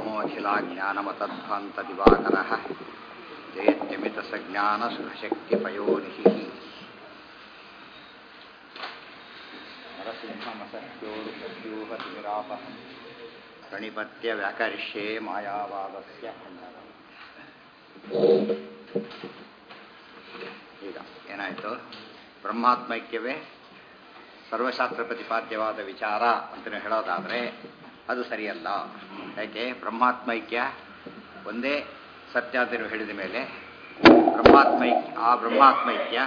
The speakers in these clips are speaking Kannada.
व्योमवद्व्यामोऽखिलाज्ञानमतध्वान्तदिवाकरः जयत्यमितसज्ञानसुखशक्तिपयोनिः नरसिंहमसह्योरुपद्यूहतिरापहम् प्रणिपत्य व्याकरिष्ये मायावादस्य खण्डनम् ಈಗ ಏನಾಯಿತು ಬ್ರಹ್ಮಾತ್ಮೈಕ್ಯವೇ ಸರ್ವಶಾಸ್ತ್ರ ಪ್ರತಿಪಾದ್ಯವಾದ ವಿಚಾರ ಅಂತ ನೀವು ಹೇಳೋದಾದರೆ ಅದು ಸರಿಯಲ್ಲ ಯಾಕೆ ಬ್ರಹ್ಮಾತ್ಮೈಕ್ಯ ಒಂದೇ ಸತ್ಯ ಅಂತ ನೀವು ಹೇಳಿದ ಮೇಲೆ ಬ್ರಹ್ಮಾತ್ಮೈಕ್ಯ ಆ ಬ್ರಹ್ಮಾತ್ಮೈಕ್ಯ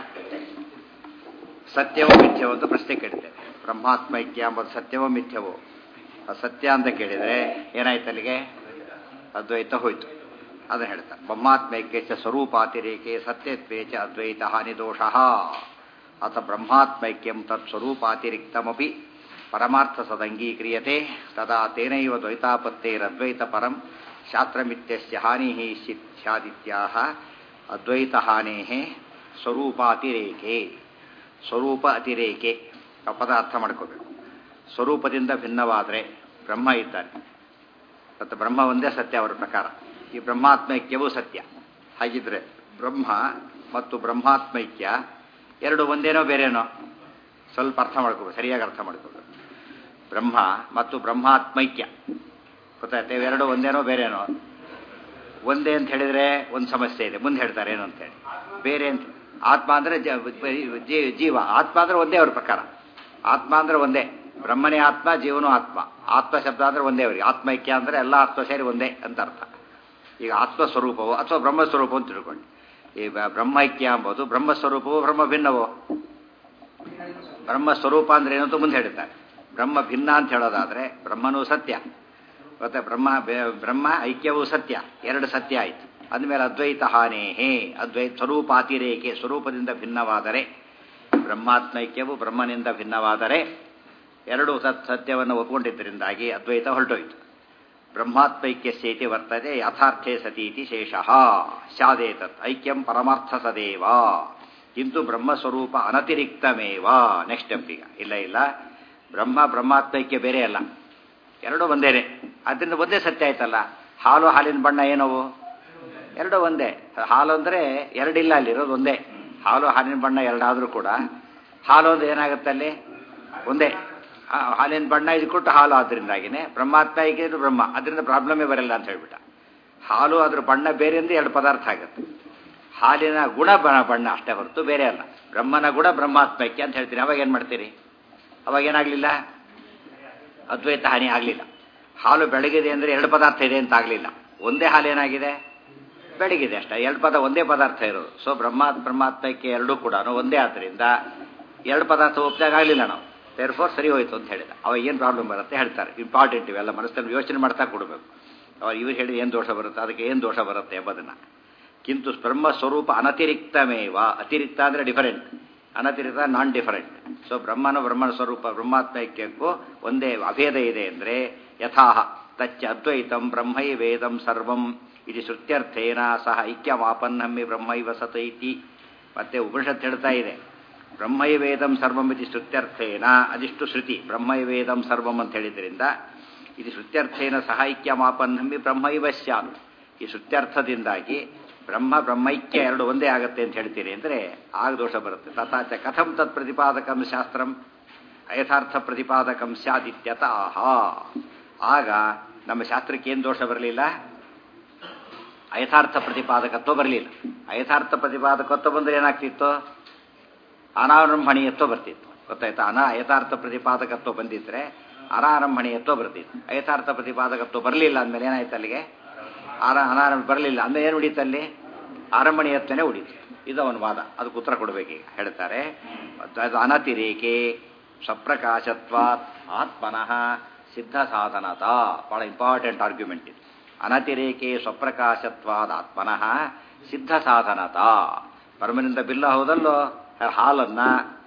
ಸತ್ಯವೋ ಮಿಥ್ಯವೋ ಅಂತ ಪ್ರಶ್ನೆ ಕೇಳ್ತೇವೆ ಬ್ರಹ್ಮಾತ್ಮೈಕ್ಯ ಎಂಬುದು ಸತ್ಯವೋ ಮಿಥ್ಯವೋ ಅದು ಸತ್ಯ ಅಂತ ಕೇಳಿದರೆ ಏನಾಯ್ತು ಅಲ್ಲಿಗೆ ಅದ್ವೈತ ಹೋಯ್ತು ಅದನ್ನು ಹೇಳ್ತಾರೆ ಬ್ರಹ್ಮಾತ್ಮೈಕ್ಯ ಚ ಸ್ವರೂಪಾತಿರೇಕೆ ಸತ್ಯತ್ವೇ ಚ ಅದ್ವೈತ ಹಾನಿದೋಷ ಅಥ ಬ್ರಹ್ಮಾತ್ಮೈಕ್ಯಂ ತತ್ ಸ್ವರೂಪಾತಿರಿಕ್ತಮಪಿ ಪರಮಾರ್ಥ ಸದಂಗೀಕ್ರಿಯತೆ ತದಾ ತೇನೈವ ದ್ವೈತಾಪತ್ತೇರದ್ವೈತ ಪರಂ ಶಾಸ್ತ್ರಮಿತ್ಯಸ್ಯ ಹಾನಿ ಸ್ಯಾದಿತ್ಯಾಹ ಅದ್ವೈತ ಹಾನೇ ಸ್ವರೂಪಾತಿರೇಕೆ ಸ್ವರೂಪ ಅತಿರೇಕೆ ಆ ಪದ ಅರ್ಥ ಮಾಡ್ಕೋಬೇಕು ಸ್ವರೂಪದಿಂದ ಭಿನ್ನವಾದರೆ ಬ್ರಹ್ಮ ಇದ್ದಾನೆ ಮತ್ತು ಬ್ರಹ್ಮ ಒಂದೇ ಸತ್ಯ ಅವರ ಪ್ರಕಾರ ಈ ಬ್ರಹ್ಮಾತ್ಮೈಕ್ಯವೂ ಸತ್ಯ ಹಾಗಿದ್ರೆ ಬ್ರಹ್ಮ ಮತ್ತು ಬ್ರಹ್ಮಾತ್ಮೈಕ್ಯ ಎರಡು ಒಂದೇನೋ ಬೇರೇನೋ ಸ್ವಲ್ಪ ಅರ್ಥ ಮಾಡ್ಕೋಬೇಕು ಸರಿಯಾಗಿ ಅರ್ಥ ಮಾಡ್ಕೋಬೇಕು ಬ್ರಹ್ಮ ಮತ್ತು ಬ್ರಹ್ಮಾತ್ಮೈಕ್ಯ ಗೊತ್ತಾಯ್ತು ಇವೆರಡು ಒಂದೇನೋ ಬೇರೇನೋ ಒಂದೇ ಅಂತ ಹೇಳಿದರೆ ಒಂದು ಸಮಸ್ಯೆ ಇದೆ ಮುಂದೆ ಹೇಳ್ತಾರೆ ಏನು ಅಂತೇಳಿ ಬೇರೆ ಅಂತ ಆತ್ಮ ಅಂದರೆ ಜೀವ ಆತ್ಮ ಅಂದರೆ ಒಂದೇ ಅವ್ರ ಪ್ರಕಾರ ಆತ್ಮ ಅಂದರೆ ಒಂದೇ ಬ್ರಹ್ಮನೇ ಆತ್ಮ ಜೀವನೂ ಆತ್ಮ ಆತ್ಮ ಶಬ್ದ ಅಂದರೆ ಒಂದೇ ಅವರಿಗೆ ಆತ್ಮೈಕ್ಯ ಅಂದರೆ ಎಲ್ಲ ಆತ್ಮ ಸೇರಿ ಒಂದೇ ಅಂತ ಅರ್ಥ ಈಗ ಆತ್ಮಸ್ವರೂಪವೋ ಅಥವಾ ಬ್ರಹ್ಮಸ್ವರೂಪ ಅಂತ ತಿಳ್ಕೊಂಡು ಈ ಬ್ರಹ್ಮೈಕ್ಯ ಎಂಬುದು ಬ್ರಹ್ಮಸ್ವರೂಪವೋ ಬ್ರಹ್ಮ ಭಿನ್ನವೋ ಬ್ರಹ್ಮಸ್ವರೂಪ ಅಂದರೆ ಏನು ಅಂತ ಮುಂದೆ ಹೇಳ್ತಾರೆ ಬ್ರಹ್ಮ ಭಿನ್ನ ಅಂತ ಹೇಳೋದಾದರೆ ಬ್ರಹ್ಮನೂ ಸತ್ಯ ಮತ್ತೆ ಬ್ರಹ್ಮ ಬ್ರಹ್ಮ ಐಕ್ಯವೂ ಸತ್ಯ ಎರಡು ಸತ್ಯ ಆಯಿತು ಅಂದಮೇಲೆ ಅದ್ವೈತ ಹಾನೇಹೇ ಅದ್ವೈತ ಸ್ವರೂಪಾತಿರೇಕೆ ಸ್ವರೂಪದಿಂದ ಭಿನ್ನವಾದರೆ ಬ್ರಹ್ಮಾತ್ಮೈಕ್ಯವು ಬ್ರಹ್ಮನಿಂದ ಭಿನ್ನವಾದರೆ ಎರಡು ಸತ್ ಸತ್ಯವನ್ನು ಒಪ್ಕೊಂಡಿದ್ದರಿಂದಾಗಿ ಅದ್ವೈತ ಹೊರಟೋಯ್ತು ಬ್ರಹ್ಮಾತ್ಮೈಕ್ಯಸ್ಯೇತಿ ವರ್ತದೆ ಯಥಾರ್ಥೇ ಸತೀತಿ ಶೇಷಃ ಸ್ಯಾದೇತತ್ ಐಕ್ಯಂ ಪರಮಾರ್ಥ ಸದೇವ ಕಿಂತು ಬ್ರಹ್ಮಸ್ವರೂಪ ಅನತಿರಿಕ್ತಮೇವ ನೆಕ್ಸ್ಟ್ ಸ್ಟೆಪ್ಪಿಗ ಇಲ್ಲ ಇಲ್ಲ ಬ್ರಹ್ಮ ಬ್ರಹ್ಮಾತ್ಮೈಕ್ಯ ಬೇರೆ ಅಲ್ಲ ಎರಡು ಒಂದೇನೆ ಅದರಿಂದ ಒಂದೇ ಸತ್ಯ ಆಯ್ತಲ್ಲ ಹಾಲು ಹಾಲಿನ ಬಣ್ಣ ಏನವು ಎರಡು ಒಂದೇ ಹಾಲು ಅಂದರೆ ಎರಡಿಲ್ಲ ಅಲ್ಲಿರೋದು ಒಂದೇ ಹಾಲು ಹಾಲಿನ ಬಣ್ಣ ಎರಡಾದರೂ ಕೂಡ ಹಾಲು ಅಂದ್ರೆ ಏನಾಗುತ್ತೆ ಅಲ್ಲಿ ಒಂದೇ ಹಾಲಿನ ಬಣ್ಣ ಇದು ಕೊಟ್ಟು ಹಾಲು ಆದ್ರಿಂದಾಗಿನೇ ಬ್ರಹ್ಮಾತ್ಮ ಇದು ಬ್ರಹ್ಮ ಅದರಿಂದ ಪ್ರಾಬ್ಲಮೇ ಬರಲ್ಲ ಅಂತ ಹೇಳ್ಬಿಟ್ಟ ಹಾಲು ಅದ್ರ ಬಣ್ಣ ಬೇರೆ ಅಂದ್ರೆ ಎರಡು ಪದಾರ್ಥ ಆಗುತ್ತೆ ಹಾಲಿನ ಗುಣ ಬಣ್ಣ ಅಷ್ಟೇ ಹೊರತು ಬೇರೆ ಅಲ್ಲ ಬ್ರಹ್ಮನ ಗುಣ ಬ್ರಹ್ಮಾತ್ಮಕ್ಕೆ ಅಂತ ಹೇಳ್ತೀನಿ ಅವಾಗ ಏನು ಮಾಡ್ತೀರಿ ಅವಾಗ ಏನಾಗಲಿಲ್ಲ ಅದ್ವೈತ ಹಾನಿ ಆಗಲಿಲ್ಲ ಹಾಲು ಬೆಳಗಿದೆ ಅಂದರೆ ಎರಡು ಪದಾರ್ಥ ಇದೆ ಅಂತ ಆಗಲಿಲ್ಲ ಒಂದೇ ಹಾಲು ಏನಾಗಿದೆ ಬೆಳಗಿದೆ ಅಷ್ಟೇ ಎರಡು ಪದ ಒಂದೇ ಪದಾರ್ಥ ಇರೋದು ಸೊ ಬ್ರಹ್ಮ ಬ್ರಹ್ಮಾತ್ಮಕ್ಕೆ ಎರಡೂ ಕೂಡ ಒಂದೇ ಆದ್ದರಿಂದ ಎರಡು ಪದಾರ್ಥ ಒಪ್ಪಿದಾಗ ಆಗಲಿಲ್ಲ ನಾವು ದೇರ್ಫೋರ್ ಸರಿ ಹೋಯ್ತು ಅಂತ ಹೇಳಿದ ಅವಾಗ ಏನು ಪ್ರಾಬ್ಲಮ್ ಬರುತ್ತೆ ಹೇಳ್ತಾರೆ ಇಂಪಾರ್ಟೆಂಟ್ ಇವೆಲ್ಲ ಮನಸ್ಸಲ್ಲಿ ಯೋಚನೆ ಮಾಡ್ತಾ ಕೊಡಬೇಕು ಅವಾಗ ಇವ್ರು ಹೇಳಿ ಏನು ದೋಷ ಬರುತ್ತೆ ಅದಕ್ಕೆ ಏನು ದೋಷ ಬರುತ್ತೆ ಎಂಬುದನ್ನು ಕಿಂತು ಬ್ರಹ್ಮ ಸ್ವರೂಪ ಅನತಿರಿಕ್ತಮೇವ ಅತಿರಿಕ್ತ ಅಂದರೆ ಡಿಫರೆಂಟ್ ಅನತಿರಿಕ್ತ ನಾನ್ ಡಿಫರೆಂಟ್ ಸೊ ಬ್ರಹ್ಮನ ಬ್ರಹ್ಮನ ಸ್ವರೂಪ ಬ್ರಹ್ಮಾತ್ಮೈಕ್ಯಕ್ಕೂ ಒಂದೇ ಅಭೇದ ಇದೆ ಅಂದರೆ ಯಥಾಹ ತಚ್ಚ ಅದ್ವೈತಂ ಬ್ರಹ್ಮೈ ವೇದಂ ಸರ್ವಂ ಇದು ಶ್ರುತ್ಯರ್ಥೇನ ಸಹ ಐಕ್ಯಮಾಪನ್ನಮ್ಮಿ ಬ್ರಹ್ಮೈವ ಸತ ಇತಿ ಮತ್ತೆ ಉಪನಿಷತ್ ಹೇಳ್ತಾ ಇದೆ ಬ್ರಹ್ಮೈವೇದಂ ಸರ್ವಂ ಇದು ಶ್ರುತ್ಯರ್ಥೇನ ಅದಿಷ್ಟು ಶ್ರುತಿ ಬ್ರಹ್ಮೈವೇದಂ ಸರ್ವಂ ಅಂತ ಹೇಳಿದ್ರಿಂದ ಇದು ಶ್ರುತ್ಯರ್ಥೇನ ಸಹ ಐಕ್ಯಮಾಪನ್ನಮ್ಮಿ ಬ್ರಹ್ಮೈವ ಸ್ಯಾತ್ ಈ ಶ್ರುತ್ಯರ್ಥದಿಂದಾಗಿ ಬ್ರಹ್ಮ ಬ್ರಹ್ಮೈಕ್ಯ ಎರಡು ಒಂದೇ ಆಗುತ್ತೆ ಅಂತ ಹೇಳ್ತೀರಿ ಅಂದರೆ ಆಗ ದೋಷ ಬರುತ್ತೆ ತಥಾಚ ಕಥಂ ತತ್ ಪ್ರತಿಪಾದಕಂ ಶಾಸ್ತ್ರಂ ಅಯಥಾರ್ಥ ಪ್ರತಿಪಾದಕಂ ಸ್ಯಾದಿತ್ಯತ ಆಹಾ ಆಗ ನಮ್ಮ ಶಾಸ್ತ್ರಕ್ಕೆ ಏನು ದೋಷ ಬರಲಿಲ್ಲ ಅಯಥಾರ್ಥ ಪ್ರತಿಪಾದಕತ್ವ ಬರಲಿಲ್ಲ ಅಯಥಾರ್ಥ ಪ್ರತಿಪಾದಕತ್ವ ಬಂದರೆ ಏನಾಗ್ತಿತ್ತು ಅನಾರಂಭಣೀಯತ್ವ ಬರ್ತಿತ್ತು ಗೊತ್ತಾಯ್ತಾ ಅನ ಅಯಥಾರ್ಥ ಪ್ರತಿಪಾದಕತ್ವ ಬಂದಿದ್ರೆ ಅನಾರಂಭಣೀಯತ್ವ ಬರ್ತಿತ್ತು ಅಯಥಾರ್ಥ ಪ್ರತಿಪಾದಕತ್ವ ಬರಲಿಲ್ಲ ಅಂದಮೇಲೆ ಏನಾಯ್ತು ಅಲ್ಲಿಗೆ ಆರ ಅನಾರಂಭ ಬರಲಿಲ್ಲ ಅಂದ್ರೆ ಏನು ಉಡೀತಲ್ಲಿ ಆರಂಭಣೀಯತ್ವನೇ ಉಡೀತು ಇದು ಅವನ ವಾದ ಅದಕ್ಕೆ ಉತ್ತರ ಕೊಡಬೇಕೀಗ ಹೇಳ್ತಾರೆ ಅದು ಅನತಿರೇಕೆ ಸಪ್ರಕಾಶತ್ವಾತ್ ಆತ್ಮನಃ ಸಿದ್ಧ ಸಾಧನತ ಭಾಳ ಇಂಪಾರ್ಟೆಂಟ್ ಆರ್ಗ್ಯುಮೆಂಟ್ ಇದು ಅನತಿರೇಕೆ ಸ್ವಪ್ರಕಾಶತ್ವಾದ ಆತ್ಮನಃ ಸಿದ್ಧ ಸಾಧನತ ಪರಮನಿಂದ ಬಿಲ್ಲ ಹೋದಲ್ಲೋ ಹಾಲನ್ನು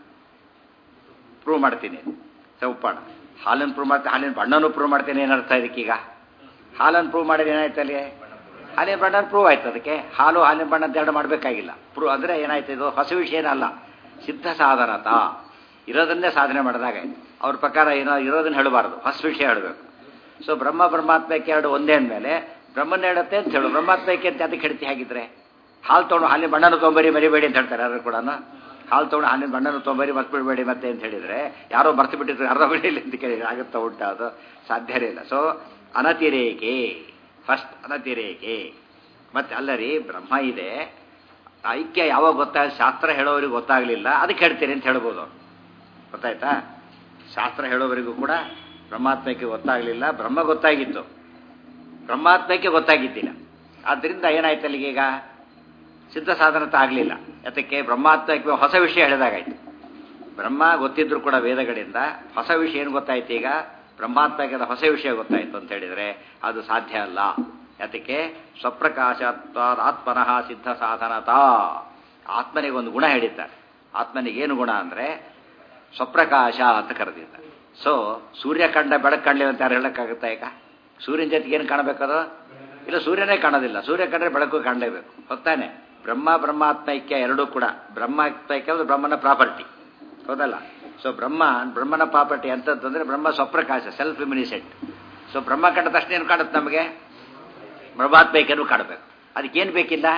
ಪ್ರೂವ್ ಮಾಡ್ತೀನಿ ಚೌಪಾಣ ಹಾಲನ್ನು ಪ್ರೂವ್ ಮಾಡ್ತೀನಿ ಹಾಲಿನ ಬಣ್ಣನೂ ಪ್ರೂವ್ ಮಾಡ್ತೀನಿ ಏನರ್ಥ ಇದಕ್ಕೀಗ ಹಾಲನ್ನು ಪ್ರೂವ್ ಮಾಡಿದ್ರೆ ಏನಾಯ್ತು ಅಲ್ಲಿ ಹಾಲಿನ ಬಣ್ಣ ಪ್ರೂವ್ ಆಯ್ತು ಅದಕ್ಕೆ ಹಾಲು ಹಾಲಿನ ಬಣ್ಣ ಅಂತ ಎರಡು ಮಾಡಬೇಕಾಗಿಲ್ಲ ಪ್ರೂವ್ ಅಂದರೆ ಏನಾಯ್ತು ಇದು ಹೊಸ ವಿಷಯ ಏನಲ್ಲ ಸಿದ್ಧ ಸಾಧನತ ಇರೋದನ್ನೇ ಸಾಧನೆ ಮಾಡಿದಾಗ ಅವ್ರ ಪ್ರಕಾರ ಏನೋ ಇರೋದನ್ನ ಹೇಳಬಾರ್ದು ಹೊಸ ವಿಷಯ ಹೇಳಬೇಕು ಸೊ ಬ್ರಹ್ಮ ಬ್ರಹ್ಮಾತ್ಮಕ್ಕೆ ಎರಡು ಒಂದೇ ಅಂದಮೇಲೆ ಬ್ರಹ್ಮನ ಹೇಳುತ್ತೆ ಅಂತ ಹೇಳು ಬ್ರಹ್ಮಾತ್ಮಕ್ಕೆ ಅಂತ ಅದಕ್ಕೆ ಹೇಳ್ತಿ ಹಾಗಿದ್ರೆ ಹಾಲು ತೊಗೊಂಡು ಹಾಲಿನ ಬಣ್ಣನ ತೊಂಬರಿ ಮರಿಬೇಡಿ ಅಂತ ಹೇಳ್ತಾರೆ ಯಾರು ಕೂಡ ಹಾಲು ತೊಗೊಂಡು ಹಾಲಿನ ಬಣ್ಣನ ತೊಂಬರಿ ಮರ್ತ್ಬಿಡ್ಬೇಡಿ ಮತ್ತೆ ಅಂತ ಹೇಳಿದರೆ ಯಾರೋ ಮರ್ತು ಬಿಟ್ಟಿದ್ರು ಅರ್ಧ ಬಿಡಿಲಿ ಅಂತ ಕೇಳಿದ್ರೆ ಆಗುತ್ತಾ ಉಂಟಾ ಅದು ಸಾಧ್ಯನೇ ಇಲ್ಲ ಸೊ ಅನತಿರೇಕೆ ಫಸ್ಟ್ ಅನತಿರೇಕೆ ಮತ್ತೆ ಅಲ್ಲರಿ ಬ್ರಹ್ಮ ಇದೆ ಐಕ್ಯ ಯಾವಾಗ ಗೊತ್ತಾಗ ಶಾಸ್ತ್ರ ಹೇಳೋರಿಗೆ ಗೊತ್ತಾಗಲಿಲ್ಲ ಅದಕ್ಕೆ ಹೇಳ್ತೀನಿ ಅಂತ ಹೇಳ್ಬೋದು ಅವ್ರು. ಗೊತ್ತಾಯ್ತಾ ಶಾಸ್ತ್ರ ಹೇಳೋವರಿಗೂ ಕೂಡ ಬ್ರಹ್ಮಾತ್ಮಕ್ಕೆ ಗೊತ್ತಾಗಲಿಲ್ಲ ಬ್ರಹ್ಮ ಗೊತ್ತಾಗಿತ್ತು ಬ್ರಹ್ಮಾತ್ಮಕ್ಕೆ ಗೊತ್ತಾಗಿದ್ದಿಲ್ಲ ಆದ್ದರಿಂದ ಏನಾಯ್ತು ಅಲ್ಲಿಗೆ ಈಗ ಸಿದ್ಧ ಸಾಧನತ ಆಗಲಿಲ್ಲ ಯಾತಕ್ಕೆ ಬ್ರಹ್ಮಾತ್ಮಕ್ಕೆ ಹೊಸ ವಿಷಯ ಹೇಳಿದಾಗಾಯ್ತು ಬ್ರಹ್ಮ ಗೊತ್ತಿದ್ರು ಕೂಡ ವೇದಗಳಿಂದ ಹೊಸ ವಿಷಯ ಏನು ಗೊತ್ತಾಯ್ತು ಈಗ ಬ್ರಹ್ಮಾತ್ಮಕದ ಹೊಸ ವಿಷಯ ಗೊತ್ತಾಯ್ತು ಅಂತ ಹೇಳಿದರೆ ಅದು ಸಾಧ್ಯ ಅಲ್ಲ ಯಾತಕ್ಕೆ ಸ್ವಪ್ರಕಾಶತ್ವಾದ ಆತ್ಮನಃ ಸಿದ್ಧ ಸಾಧನತಾ ಆತ್ಮನಿಗೆ ಒಂದು ಗುಣ ಹೇಳಿದ್ದಾರೆ ಆತ್ಮನಿಗೇನು ಗುಣ ಅಂದರೆ ಸ್ವಪ್ರಕಾಶ ಅಂತ ಕರೆದಿದ್ದಾರೆ ಸೊ ಸೂರ್ಯ ಕಂಡ ಬೆಳಕು ಕಾಣಲಿಲ್ಲ ಅಂತ ಯಾರು ಹೇಳಕ್ಕಾಗುತ್ತಾ ಈಗ ಸೂರ್ಯನ ಜೊತೆಗೆ ಏನು ಕಾಣಬೇಕದು ಇಲ್ಲ ಸೂರ್ಯನೇ ಕಾಣೋದಿಲ್ಲ ಸೂರ್ಯ ಕಂಡ್ರೆ ಬೆಳಕು ಕಾಣಲೇಬೇಕು ಹೊತ್ತಾನೆ ಬ್ರಹ್ಮ ಬ್ರಹ್ಮಾತ್ಮ ಐಕ್ಯ ಎರಡೂ ಕೂಡ ಬ್ರಹ್ಮಾತ್ಮ ಐಕ್ಯ ಅಂದ್ರೆ ಬ್ರಹ್ಮನ ಪ್ರಾಪರ್ಟಿ ಹೌದಲ್ಲ ಸೊ ಬ್ರಹ್ಮ ಬ್ರಹ್ಮನ ಪ್ರಾಪರ್ಟಿ ಅಂತಂದ್ರೆ ಬ್ರಹ್ಮ ಸ್ವಪ್ರಕಾಶ ಸೆಲ್ಫ್ ಇಮ್ಯುನಿಸೆಂಟ್ ಸೊ ಬ್ರಹ್ಮ ಕಂಡ ತಕ್ಷಣ ಏನು ಕಾಣುತ್ತೆ ನಮಗೆ ಬ್ರಹ್ಮಾತ್ಮ ಐಕ್ಯನೂ ಕಾಣಬೇಕು ಅದಕ್ಕೇನು ಬೇಕಿಲ್ಲ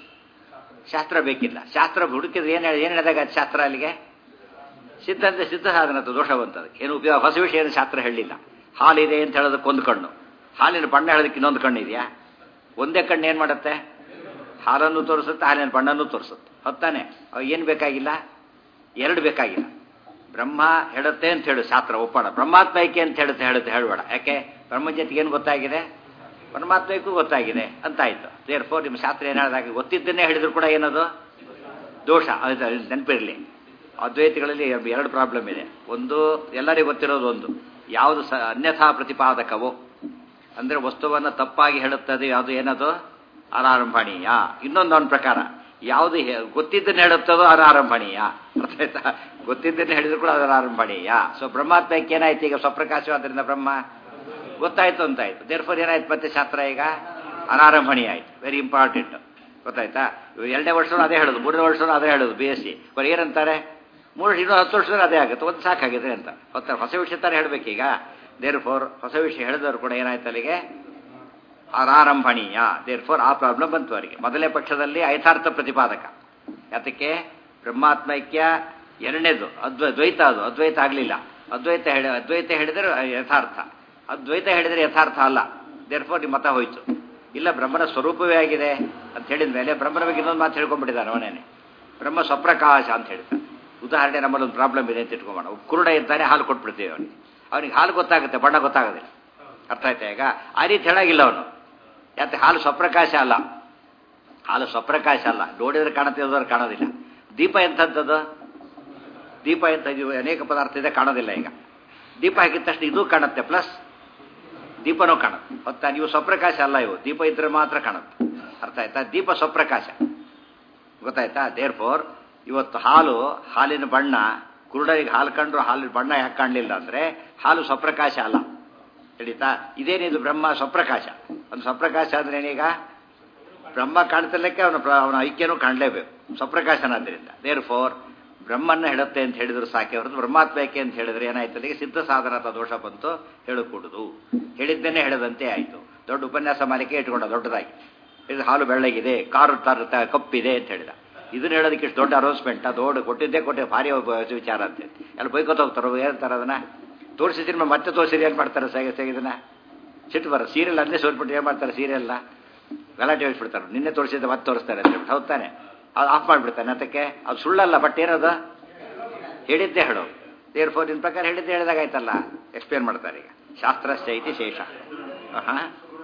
ಶಾಸ್ತ್ರ ಬೇಕಿಲ್ಲ ಶಾಸ್ತ್ರ ಹುಡುಕಿದ್ರೆ ಏನು ಏನು ಹೇಳಿದಾಗ ಅದು ಶಾಸ್ತ್ರ ಅಲ್ಲಿಗೆ ಸಿದ್ಧ ಅಂದ್ರೆ ಸಿದ್ಧ ಸಾಧನದ ದೋಷ ಬಂತದೆ ಏನು ಉಪಯೋಗ ಹೊಸ ವಿಷಯ ಏನು ಶಾಸ್ತ್ರ ಹೇಳಲಿಲ್ಲ ಹಾಲಿದೆ ಅಂತ ಹೇಳೋದಕ್ಕೆ ಒಂದು ಕಣ್ಣು ಹಾಲಿನ ಬಣ್ಣ ಹೇಳೋದಕ್ಕೆ ಇನ್ನೊಂದು ಕಣ್ಣು ಇದೆಯಾ ಒಂದೇ ಕಣ್ಣು ಏನು ಮಾಡುತ್ತೆ ಹಾಲನ್ನು ತೋರಿಸುತ್ತೆ ಹಾಲಿನ ಬಣ್ಣನೂ ತೋರಿಸುತ್ತೆ ಹೊತ್ತಾನೆ ಏನು ಬೇಕಾಗಿಲ್ಲ ಎರಡು ಬೇಕಾಗಿಲ್ಲ ಬ್ರಹ್ಮ ಹೇಳುತ್ತೆ ಅಂತ ಹೇಳು ಶಾಸ್ತ್ರ ಒಪ್ಪೋಣ ಬ್ರಹ್ಮಾತ್ಮ ಐಕ್ಯ ಅಂತ ಹೇಳುತ್ತೆ ಹೇಳುತ್ತೆ ಹೇಳಬೇಡ ಯಾಕೆ ಬ್ರಹ್ಮ ಜೊತೆಗೆ ಏನು ಗೊತ್ತಾಗಿದೆ ಪರಮಾತ್ಮಕ್ಕೂ ಗೊತ್ತಾಗಿದೆ ಅಂತ ಆಯ್ತು ದೇರ್ ಫೋರ್ ನಿಮ್ಮ ಶಾಸ್ತ್ರ ಏನು ಹೇಳಿದಾಗ ಗೊತ್ತಿದ್ದನ್ನೇ ಹೇಳಿದ್ರು ಕೂಡ ಏನದು ದೋಷ ಅದು ನೆನಪಿರಲಿ ಅದ್ವೈತಿಗಳಲ್ಲಿ ಎರಡು ಪ್ರಾಬ್ಲಮ್ ಇದೆ ಒಂದು ಎಲ್ಲರಿಗೂ ಗೊತ್ತಿರೋದು ಒಂದು ಯಾವುದು ಸ ಅನ್ಯಥಾ ಪ್ರತಿಪಾದಕವೋ ಅಂದರೆ ವಸ್ತುವನ್ನು ತಪ್ಪಾಗಿ ಹೇಳುತ್ತದೆ ಅದು ಏನದು ಅನಾರಂಭಣೀಯ ಇನ್ನೊಂದು ಅವನ ಪ್ರಕಾರ ಯಾವುದು ಗೊತ್ತಿದ್ದನ್ನು ಹೇಳುತ್ತದೋ ಅನಾರಂಭಣೀಯ ಅರ್ಥ ಆಯ್ತಾ ಗೊತ್ತಿದ್ದನ್ನು ಹೇಳಿದ್ರು ಕೂಡ ಅದರ ಆರಂಭಣೀಯ ಸೊ ಬ್ರಹ್ಮಾತ್ಮಕ್ಕೆ ಏನಾಯ್ತು ಈಗ ಸ್ವಪ್ರಕಾಶವಾದ್ರಿಂದ ಬ್ರಹ್ಮ ಗೊತ್ತಾಯ್ತು ಅಂತಾಯ್ತು ದೇರ್ಫೋರ್ ಏನಾಯ್ತು ಮತ್ತೆ ಶಾಸ್ತ್ರ ಈಗ ಅನಾರಂಭಣೀಯ ಆಯ್ತು ವೆರಿ ಇಂಪಾರ್ಟೆಂಟ್ ಗೊತ್ತಾಯ್ತಾ ಎರಡನೇ ವರ್ಷನೂ ಅದೇ ಹೇಳೋದು ಮೂರನೇ ವರ್ಷನೂ ಅದೇ ಹೇಳೋದು ಬಿ ಎಸ್ ಸಿ ಬರೀ ಏನಂತಾರೆ ಮೂರು ಇನ್ನೂ ಹತ್ತು ವರ್ಷದಲ್ಲಿ ಅದೇ ಆಗುತ್ತೆ ಒಂದು ಸಾಕಾಗಿದೆ ಅಂತ ಹೊತ್ತ ಹೊಸ ವಿಷಯ ತಾನೇ ಹೇಳಬೇಕೀಗ ದೇರ್ ಫೋರ್ ಹೊಸ ವಿಷಯ ಹೇಳಿದವರು ಕೂಡ ಏನಾಯ್ತು ಅಲ್ಲಿಗೆ ಅನಾರಂಭಣೀಯ ದೇರ್ ಫೋರ್ ಆ ಪ್ರಾಬ್ಲಮ್ ಬಂತು ಅವರಿಗೆ ಮೊದಲನೇ ಪಕ್ಷದಲ್ಲಿ ಐಥಾರ್ಥ ಪ್ರತಿಪಾದಕ ಯಾತಕ್ಕೆ ಬ್ರಹ್ಮಾತ್ಮೈಕ್ಯ ಎರಡನೇದು ಅದ್ವೈ ದ್ವೈತ ಅದು ಅದ್ವೈತ ಆಗಲಿಲ್ಲ ಅದ್ವೈತ ಹೇಳಿ ಅದ್ವೈತ ಹೇಳಿದರೆ ಯಥಾರ್ಥ ಅದ್ವೈತ ಹೇಳಿದರೆ ಯಥಾರ್ಥ ಅಲ್ಲ ದೇರ್ ಫೋರ್ ನಿಮ್ಮ ಮತ ಹೋಯ್ತು ಇಲ್ಲ ಬ್ರಹ್ಮನ ಸ್ವರೂಪವೇ ಆಗಿದೆ ಅಂತ ಹೇಳಿದ ಮೇಲೆ ಬ್ರಹ್ಮನ ಬಗ್ಗೆ ಇನ್ನೊಂದು ಮಾತು ಹೇಳ್ಕೊಂಡ್ಬಿಟ್ಟಿದ್ದಾನೆ ಅವನೇನೆ ಬ್ರಹ್ಮ ಸ್ವಪ್ರಕಾಶ ಅಂತ ಹೇಳ್ತಾನೆ ಉದಾಹರಣೆ ನಮ್ಮಲ್ಲಿ ಒಂದು ಪ್ರಾಬ್ಲಮ್ ಇದೆ ಅಂತ ಇಟ್ಕೊಂಬೋಣ ಕುರುಡ ಇರ್ತಾನೆ ಹಾಲು ಕೊಟ್ಬಿಡ್ತೀವಿ ಅವನಿಗೆ ಅವನಿಗೆ ಹಾಲು ಗೊತ್ತಾಗುತ್ತೆ ಬಣ್ಣ ಗೊತ್ತಾಗೋದಿಲ್ಲ ಅರ್ಥ ಆಯ್ತಾ ಈಗ ಆ ರೀತಿ ಹೇಳಾಗಿಲ್ಲ ಅವನು ಯಾಕೆ ಹಾಲು ಸ್ವಪ್ರಕಾಶ ಅಲ್ಲ ಹಾಲು ಸ್ವಪ್ರಕಾಶ ಅಲ್ಲ ನೋಡಿದ್ರೆ ಕಾಣುತ್ತೆ ಇರೋದ್ರೆ ಕಾಣೋದಿಲ್ಲ ದೀಪ ಎಂಥದ್ದು ದೀಪ ಎಂತ ಇದು ಅನೇಕ ಪದಾರ್ಥ ಇದೆ ಕಾಣೋದಿಲ್ಲ ಈಗ ದೀಪ ಹಾಕಿದ ತಕ್ಷಣ ಇದು ಕಾಣುತ್ತೆ ಪ್ಲಸ್ ದೀಪನೂ ಕಾಣುತ್ತೆ ಹೊತ್ತಾ ನೀವು ಸ್ವಪ್ರಕಾಶ ಅಲ್ಲ ಇವು ದೀಪ ಇದ್ರೆ ಮಾತ್ರ ಕಾಣುತ್ತೆ ಅರ್ಥ ಆಯ್ತಾ ದೀಪ ಸ್ವಪ್ರಕಾಶ ಗೊತ್ತಾಯ್ತಾ ದೇರ್ ಫೋರ್ ಇವತ್ತು ಹಾಲು ಹಾಲಿನ ಬಣ್ಣ ಕುರುಡರಿಗೆ ಹಾಲು ಕಂಡ್ರು ಹಾಲಿನ ಬಣ್ಣ ಯಾಕೆ ಕಾಣಲಿಲ್ಲ ಅಂದರೆ ಹಾಲು ಸ್ವಪ್ರಕಾಶ ಅಲ್ಲ ತಿಳಿತಾ ಇದೇನಿದು ಬ್ರಹ್ಮ ಸ್ವಪ್ರಕಾಶ ಒಂದು ಸ್ವಪ್ರಕಾಶ ಅಂದ್ರೆ ಏನೀಗ ಬ್ರಹ್ಮ ಕಾಣ್ತಿರ್ಲಿಕ್ಕೆ ಅವನ ಅವನ ಐಕ್ಯನೂ ಕಾಣಲೇಬೇಕು ಸ್ವಪ್ರಕಾಶನಾದ್ರಿಂದ ದೇರ್ ಫೋರ್ ಬ್ರಹ್ಮನ್ನ ಹೇಳುತ್ತೆ ಅಂತ ಹೇಳಿದ್ರು ಸಾಕೆ ಹೊರತು ಬ್ರಹ್ಮಾತ್ಮ ಐಕ್ಯ ಅಂತ ಹೇಳಿದ್ರೆ ಏನಾಯ್ತು ಅಲ್ಲಿಗೆ ಸಿದ್ಧ ಸಾಧನದ ದೋಷ ಬಂತು ಹೇಳಕೂಡುದು ಹೇಳಿದ್ದೇನೆ ಹೇಳದಂತೆ ಆಯಿತು ದೊಡ್ಡ ಉಪನ್ಯಾಸ ಮಾಲಿಕೆ ಇಟ್ಕೊಂಡ ದೊಡ್ಡದಾಗಿ ಇದು ಹಾಲು ಬೆಳ್ಳಗಿದೆ ಕಾರು ತರ ಕಪ್ಪಿದೆ ಅಂತ ಹೇಳಿದ ಇದನ್ನ ಹೇಳೋದಕ್ಕೆ ಇಷ್ಟು ದೊಡ್ಡ ಅನೌನ್ಸ್ಮೆಂಟ್ ದೊಡ್ಡ ಕೊಟ್ಟಿದ್ದೇ ಕೊಟ್ಟೆ ಭಾರಿ ವಿಚಾರ ಅಂತ ಎಲ್ಲ ಬೈಕೋತ ಹೋಗ್ತಾರೆ ಏನಂತಾರೆ ಅದನ್ನ ತೋರಿಸಿದ್ರೆ ಮತ್ತೆ ತೋರಿಸಿದ್ರೆ ಏನು ಮಾಡ್ತಾರೆ ಸಹ ಇದನ್ನ ಸಿಟ್ಟು ಬರ ಸೀರಿಯಲ್ ಅಲ್ಲೇ ಸೋರ್ಬಿಟ್ಟು ಏನು ಮಾಡ್ತಾರೆ ಸೀರಿಯಲ್ನ ಗಲಾಟೆ ಹೇಳ್ಬಿಡ್ತಾರೆ ನಿನ್ನೆ ತೋರಿಸಿದ್ರೆ ಮತ್ತೆ ತೋರಿಸ್ತಾರೆ ಅಂತ ಹೇಳ್ಬಿಟ್ಟು ಹೌದಾನೆ ಅದು ಆಫ್ ಮಾಡಿಬಿಡ್ತಾನೆ ಅದಕ್ಕೆ ಅದು ಸುಳ್ಳಲ್ಲ ಬಟ್ ಏನದು ಹೇಳಿದ್ದೆ ಹೇಳು ದೇರ್ ಫೋರ್ ನಿನ್ನ ಪ್ರಕಾರ ಹೇಳಿದ್ದೆ ಹೇಳಿದಾಗ ಆಯ್ತಲ್ಲ ಎಕ್ಸ್ಪ್ಲೇನ್ ಮಾಡ್ತಾರೆ ಈಗ ಶಾಸ್ತ್ರಶ್ಚ ಐತಿ ಶೇಷ ಹಾಂ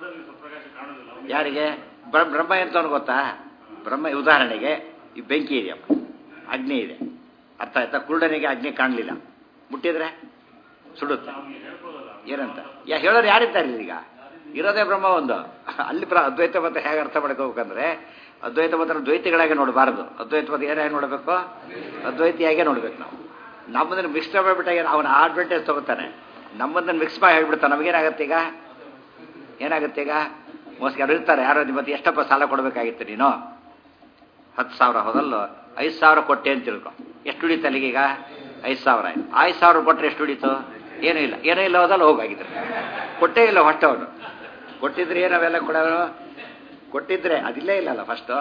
ಯಾರಿಗೆ ಬ್ರಹ್ಮ ಬ್ರಹ್ಮ ಎಂತವನು ಗೊತ್ತಾ ಬ್ರಹ್ಮ ಉದಾಹರಣೆಗೆ ಈ ಬೆಂಕಿ ಇದೆಯಪ್ಪ ಅಗ್ನಿ ಇದೆ ಅರ್ಥ ಆಯ್ತಾ ಕುರುಡನಿಗೆ ಅಗ್ನಿ ಕಾಣಲಿಲ್ಲ ಮುಟ್ಟಿದ್ರೆ ಸುಡುತ್ತೆ ಏನಂತ ಯಾ ಹೇಳೋರು ಯಾರಿದ್ದಾರೆ ಈಗ ಇರೋದೇ ಬ್ರಹ್ಮ ಒಂದು ಅಲ್ಲಿ ಪ್ರ ಅದ್ವೈತ ಮತ ಹೇಗೆ ಅರ್ಥ ಮಾಡ್ಕೋಬೇಕಂದ್ರೆ ಅದ್ವೈತ ಮತ ದ್ವೈತಿಗಳಾಗಿ ನೋಡಬಾರದು ಅದ್ವೈತ ಮತ ಏನಾಗಿ ನೋಡಬೇಕು ಅದ್ವೈತಿಯಾಗೇ ನೋಡ್ಬೇಕು ನಾವು ನಮ್ಮದನ್ನು ಮಿಕ್ಸ್ ಮಾಡಿಬಿಟ್ಟಾಗ ಅವನ ಅಡ್ವಾಂಟೇಜ್ ತಗೋತಾನೆ ನಮ್ಮದನ್ನು ಮಿಕ್ಸ್ ಮಾಡಿ ಹೇಳ್ಬಿಡ್ತಾನೆ ನಮಗೇನಾಗತ್ತೆ ಈಗ ಏನಾಗುತ್ತೆ ಈಗ ಮೋಸ್ಗೆ ಅವ್ರು ಇರ್ತಾರೆ ಯಾರೋ ನಿಮ್ಮ ಎಷ್ಟಪ್ಪ ಸಾಲ ಕೊಡಬೇಕಾಗಿತ್ತು ನೀನು ಹತ್ತು ಸಾವಿರ ಹೋದಲ್ಲೋ ಐದು ಸಾವಿರ ಕೊಟ್ಟೆ ಅಂತ ತಿಳ್ಕೊ ಎಷ್ಟು ಉಳಿತು ಅಲ್ಲಿಗೆ ಈಗ ಐದು ಸಾವಿರ ಆಯ್ತು ಐದು ಸಾವಿರ ಕೊಟ್ಟರೆ ಎಷ್ಟು ಉಳಿತು ಏನೂ ಇಲ್ಲ ಏನೂ ಇಲ್ಲ ಹೋದಲ್ಲ ಹೋಗಾಗಿದ್ರೆ ಕೊಟ್ಟೇ ಇಲ್ಲ ಹೊಟ್ಟೆ ಅವನು ಕೊಟ್ಟಿದ್ರೆ ಏನವೆಲ್ಲ ಕೊಡೋರು ಕೊಟ್ಟಿದ್ರೆ ಅದಿಲ್ಲೇ ಇಲ್ಲಲ್ಲ ಫಸ್ಟು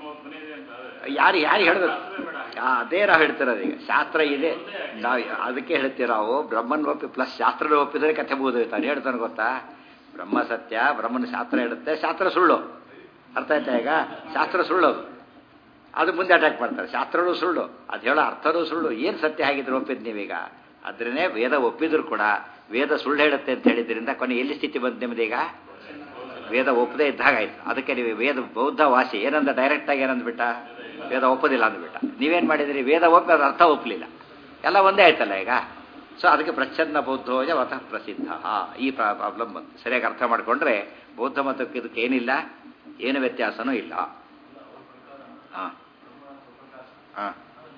ಯಾರು ಯಾರು ಹೇಳ್ಬೇಕು ಆ, ಅದೇ ನಾವು ಹೇಳ್ತಿರೋದು ಈಗ ಶಾಸ್ತ್ರ ಇದೆ ನಾವು ಅದಕ್ಕೆ ಹೇಳ್ತೀವಿ ನಾವು ಬ್ರಹ್ಮನ್ ಒಪ್ಪಿ ಪ್ಲಸ್ ಶಾಸ್ತ್ರ ಒಪ್ಪಿದ್ರೆ ಕಥೆ ಮುಗಿದೋಯ್ತಾನೆ ಹೇಳ್ತಾನೆ ಗೊತ್ತಾ ಬ್ರಹ್ಮ ಸತ್ಯ ಬ್ರಹ್ಮನ ಶಾಸ್ತ್ರ ಹೇಳುತ್ತೆ ಶಾಸ್ತ್ರ ಸುಳ್ಳು ಅರ್ಥ ಆಯ್ತಾ ಈಗ ಶಾಸ್ತ್ರ ಸುಳ್ಳು ಅದು. ಅದು ಮುಂದೆ ಅಟ್ಯಾಕ್ ಮಾಡ್ತಾರೆ ಶಾಸ್ತ್ರನೂ ಸುಳ್ಳು ಅದು ಹೇಳೋ ಅರ್ಥನೂ ಸುಳ್ಳು ಏನು ಸತ್ಯ ಆಗಿದ್ರೆ ಒಪ್ಪಿದ್ ನೀವೀಗ ಅದ್ರೇ ವೇದ ಒಪ್ಪಿದ್ರು ಕೂಡ ವೇದ ಸುಳ್ಳು ಹೇಳುತ್ತೆ ಅಂತ ಹೇಳಿದ್ರಿಂದ ಕೊನೆ ಎಲ್ಲಿ ಸ್ಥಿತಿ ಬಂತು ನಿಮ್ದೀಗ ವೇದ ಒಪ್ಪದೇ ಇದ್ದಾಗ ಆಯ್ತು ಅದಕ್ಕೆ ನೀವು ವೇದ ಬೌದ್ಧ ವಾಸಿ ಏನಂದ ಡೈರೆಕ್ಟ್ ಆಗಿ ಏನಂದ್ಬಿಟ್ಟ ವೇದ ಒಪ್ಪೋದಿಲ್ಲ ಅಂದ್ಬಿಟ್ಟ ನೀವೇನು ಮಾಡಿದ್ರಿ ವೇದ ಒಪ್ಪಿ ಅದ್ರ ಅರ್ಥ ಒಪ್ಪಲಿಲ್ಲ ಎಲ್ಲ ಒಂದೇ ಆಯ್ತಲ್ಲ ಈಗ ಸೊ ಅದಕ್ಕೆ ಪ್ರಚ್ಛನ್ನ ಬೌದ್ಧೋಜ ವತಃ ಪ್ರಸಿದ್ಧ ಈ ಪ್ರಾಬ್ಲಮ್ ಬಂತು ಸರಿಯಾಗಿ ಅರ್ಥ ಮಾಡಿಕೊಂಡ್ರೆ ಬೌದ್ಧ ಮತಕ್ಕೆ ಇದಕ್ಕೆ ಏನಿಲ್ಲ ಏನು ವ್ಯತ್ಯಾಸನೂ ಇಲ್ಲ ಹಾಂ ಹಾಂ